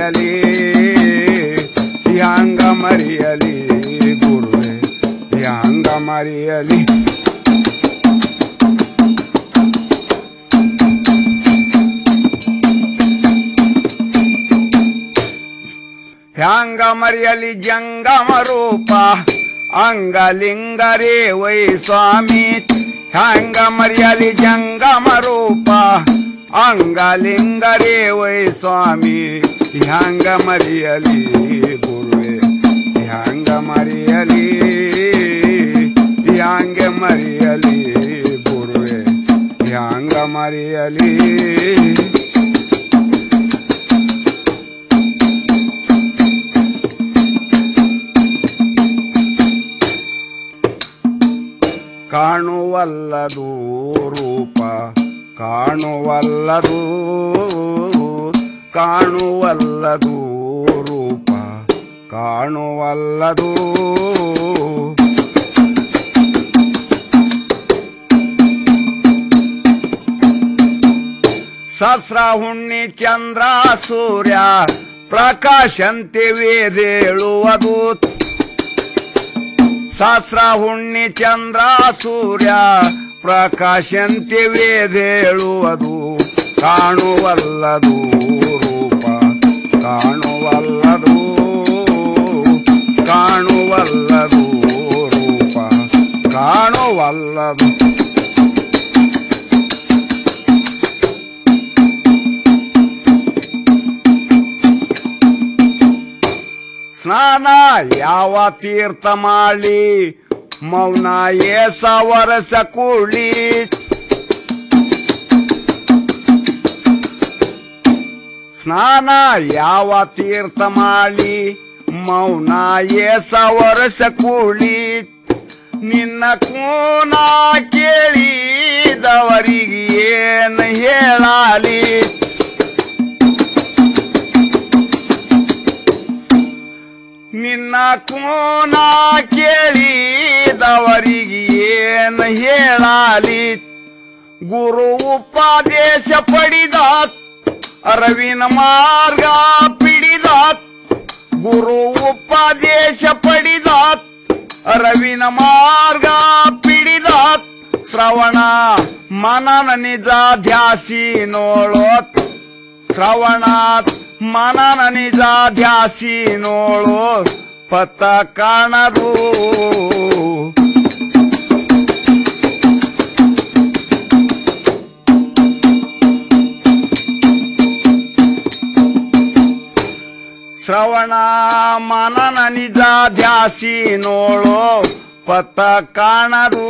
ಮರೆಯಲಿ ಹ್ಯಾಂಗ ಮರೆಯಲಿ ಗುರುವೆ ಹ್ಯಾಂಗ ಮರೆಯಲಿ ಹ್ಯಾಂಗ ಮರೆಯಲಿ ಜಂಗಮ ರೂಪ ಅಂಗಲಿಂಗರೇ ವೈ ಸ್ವಾಮಿ ಹ್ಯಾಂಗ ಮರೆಯಲಿ ಜಂಗಮ ರೂಪ ಅಂಗಲಿಂಗರೇ ವೈ ಸ್ವಾಮಿ ಹ್ಯಾಂಗ ಮರೆಯಲಿ ಗುರುವೆ ಹ್ಯಾಂಗ ಮರೆಯಲಿ ಹ್ಯಾಂಗ ಮರೆಯಲಿ ಗುರುವೆ ಹ್ಯಾಂಗ ಮರೆಯಲಿ ಕಾಣುವಲ್ಲದು ರೂಪ ಕಾಣುವಲ್ಲದು ಕಾಣುವಲ್ಲದು ರೂಪ ಕಾಣುವಲ್ಲದು ಸಹಸ್ರ ಹುಣ್ಣಿ ಚಂದ್ರ ಸೂರ್ಯ ಪ್ರಕಾಶಂತೆ ವೇದೇಳುವುದು ಸಹಸ್ರ ಹುಣ್ಣಿ ಚಂದ್ರ ಸೂರ್ಯ ಪ್ರಕಾಶಂತೆ ವೇದೇಳುವುದು ಕಾಣುವಲ್ಲದು ರೂಪ ಕಾಣುವಲ್ಲದು ಕಾಣುವಲ್ಲದು ರೂಪ ಕಾಣುವಲ್ಲದು ಸ್ನಾನ ಯಾವ ತೀರ್ಥ ಮಾಡಿ ಮೌನ ಏಸ ವರಸ ಕೂಳಿ ಸ್ನಾನ ಯಾವ ತೀರ್ಥ ಮಾಡಿ ಮೌನ ಏಸ ವರಸ ಕೂಳಿ ನಿನ್ನ ಕೂನ ಕೇಳಿದವರಿಗೆ ಏನು ಹೇಳಲಿ ನಿನ್ನ ಕೂನ ಕೇಳಿದವರಿಗೆ ಏನು ಹೇಳಲಿ ಗುರು ಉಪದೇಶ ಪಡಿದ ಅರವಿನ ಮಾರ್ಗ ಪಿಡಿದ ಗುರು ಉಪದೇಶ ಪಡಿದ ಅರವಿನ ಮಾರ್ಗ ಪಿಡಿದ ಶ್ರವಣ ಮನನ ನಿಜ ಧ್ಯಾಸಿ ನೋಳೋತ್ ಶ್ರವಣ ಮನನ ನಿಜ ಧ್ಯಾಸಿ ನೋಳೋ ಪತ್ತ ಕಾಣದು ಶ್ರವಣ ಮನನ ನಿಜ ಧ್ಯಾಸಿ ನೋಳೋ ಪತ್ತ ಕಾಣದು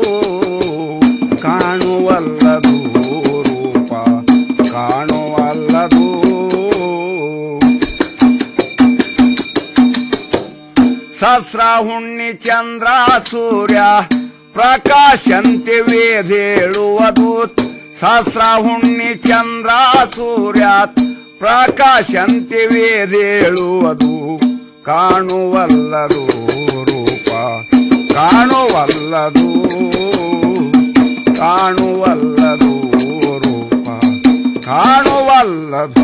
ಕಾಣುವಲ್ಲದು ರೂಪ ಕಾಣುವಲ್ಲದು ಸಹಸ್ರ ಹುಣ್ಣಿ ಚಂದ್ರ ಸೂರ್ಯ ಪ್ರಕಾಶಂತೆ ವೇದೇಳುವುದು ಸಹಸ್ರ ಹುಣ್ಣಿ ಚಂದ್ರ ಸೂರ್ಯ ಪ್ರಕಾಶಂತೆ ವೇದೇಳುವುದು ಕಾಣುವಲ್ಲದು ರೂಪ ಕಾಣುವಲ್ಲದು ಕಾಣುವಲ್ಲದು ರೂಪ ಕಾಣುವಲ್ಲದು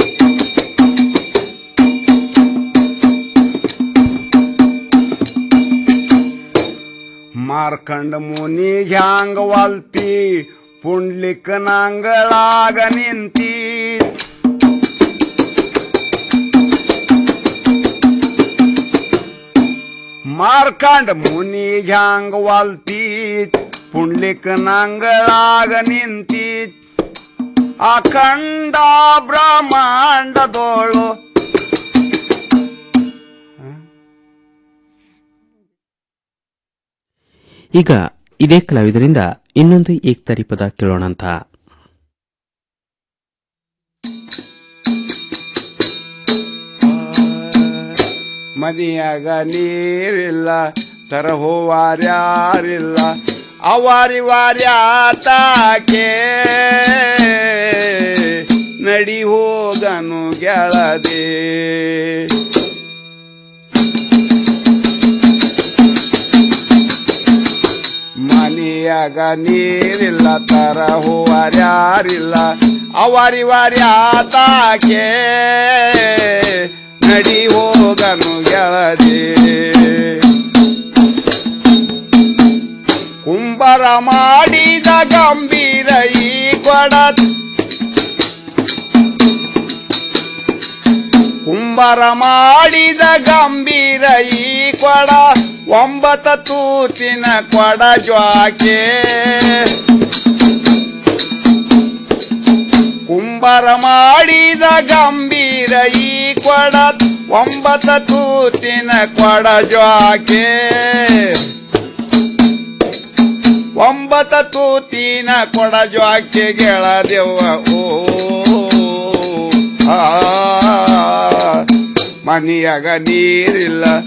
ಮಾರ್ಕಂಡ ಮುನಿ ಹ್ಯಾಂಗ ವಾಲ್ತಿ ಪುಂಡ್ಲಿಕ ನಾಂಗಳಾಗ ನಿಂತಿ ಮಾರ್ಕಂಡ ಮುನಿ ಹ್ಯಾಂಗ ವಾಲ್ತಿ ಪುಂಡ್ಲಿಕ ನಾಂಗಳಾಗ ನಿಂತಿ ಅಖಂಡ ಬ್ರಹ್ಮಾಂಡದೋಳು ಈಗ ಇದೇ ಕಲಾವಿದರಿಂದ ಇನ್ನೊಂದು ಏಕ್ತಾರಿ ಪದ ಕೇಳೋಣ ಅಂತ ಮದಿಯಾಗ ನೀರಿಲ್ಲ ತರಹುವಾರ್ಯಾರಿಲ್ಲ ಅವಾರಿ ವಾರ್ಯಾತಾಕೆ ನಡಿ ಹೋಗನು ಗೆಳದೆ ಮನೆಯ ಮನೆಯಾಗ ನೀರಿಲ್ಲ ತರ ಹೂವಾರ್ಯಾರಿಲ್ಲ ಅವರಿವಾರಿ ಆತಾಕೆ ನಡಿ ಹೋಗನು ಗೆಳದಿ ಕುಂಬರ ಮಾಡಿದ ಗಂಭೀರ ಈ ಕೊಡ ಕುಂಬರ ಮಾಡಿದ ಗಂಭೀರ ಈ ಕೊಡ ಒಂಬತ್ತ ತೂತಿನ ಕೊಡ ಜ್ವಾಕೆ ಕುಂಬರ ಮಾಡಿದ ಗಂಭೀರ ಈ ಕೊಡ ಒಂಬತ್ತ ತೂತಿನ ಕೊಡ ಜ್ವಾಕೆ ಒಂಬತ್ತ ತೂತಿನ ಕೊಡ ಜ್ವಾಕೆ ಗೆಳದೆವ್ವ ಓ ಆ ಮನೆಯಾಗ ನೀರಿಲ್ಲ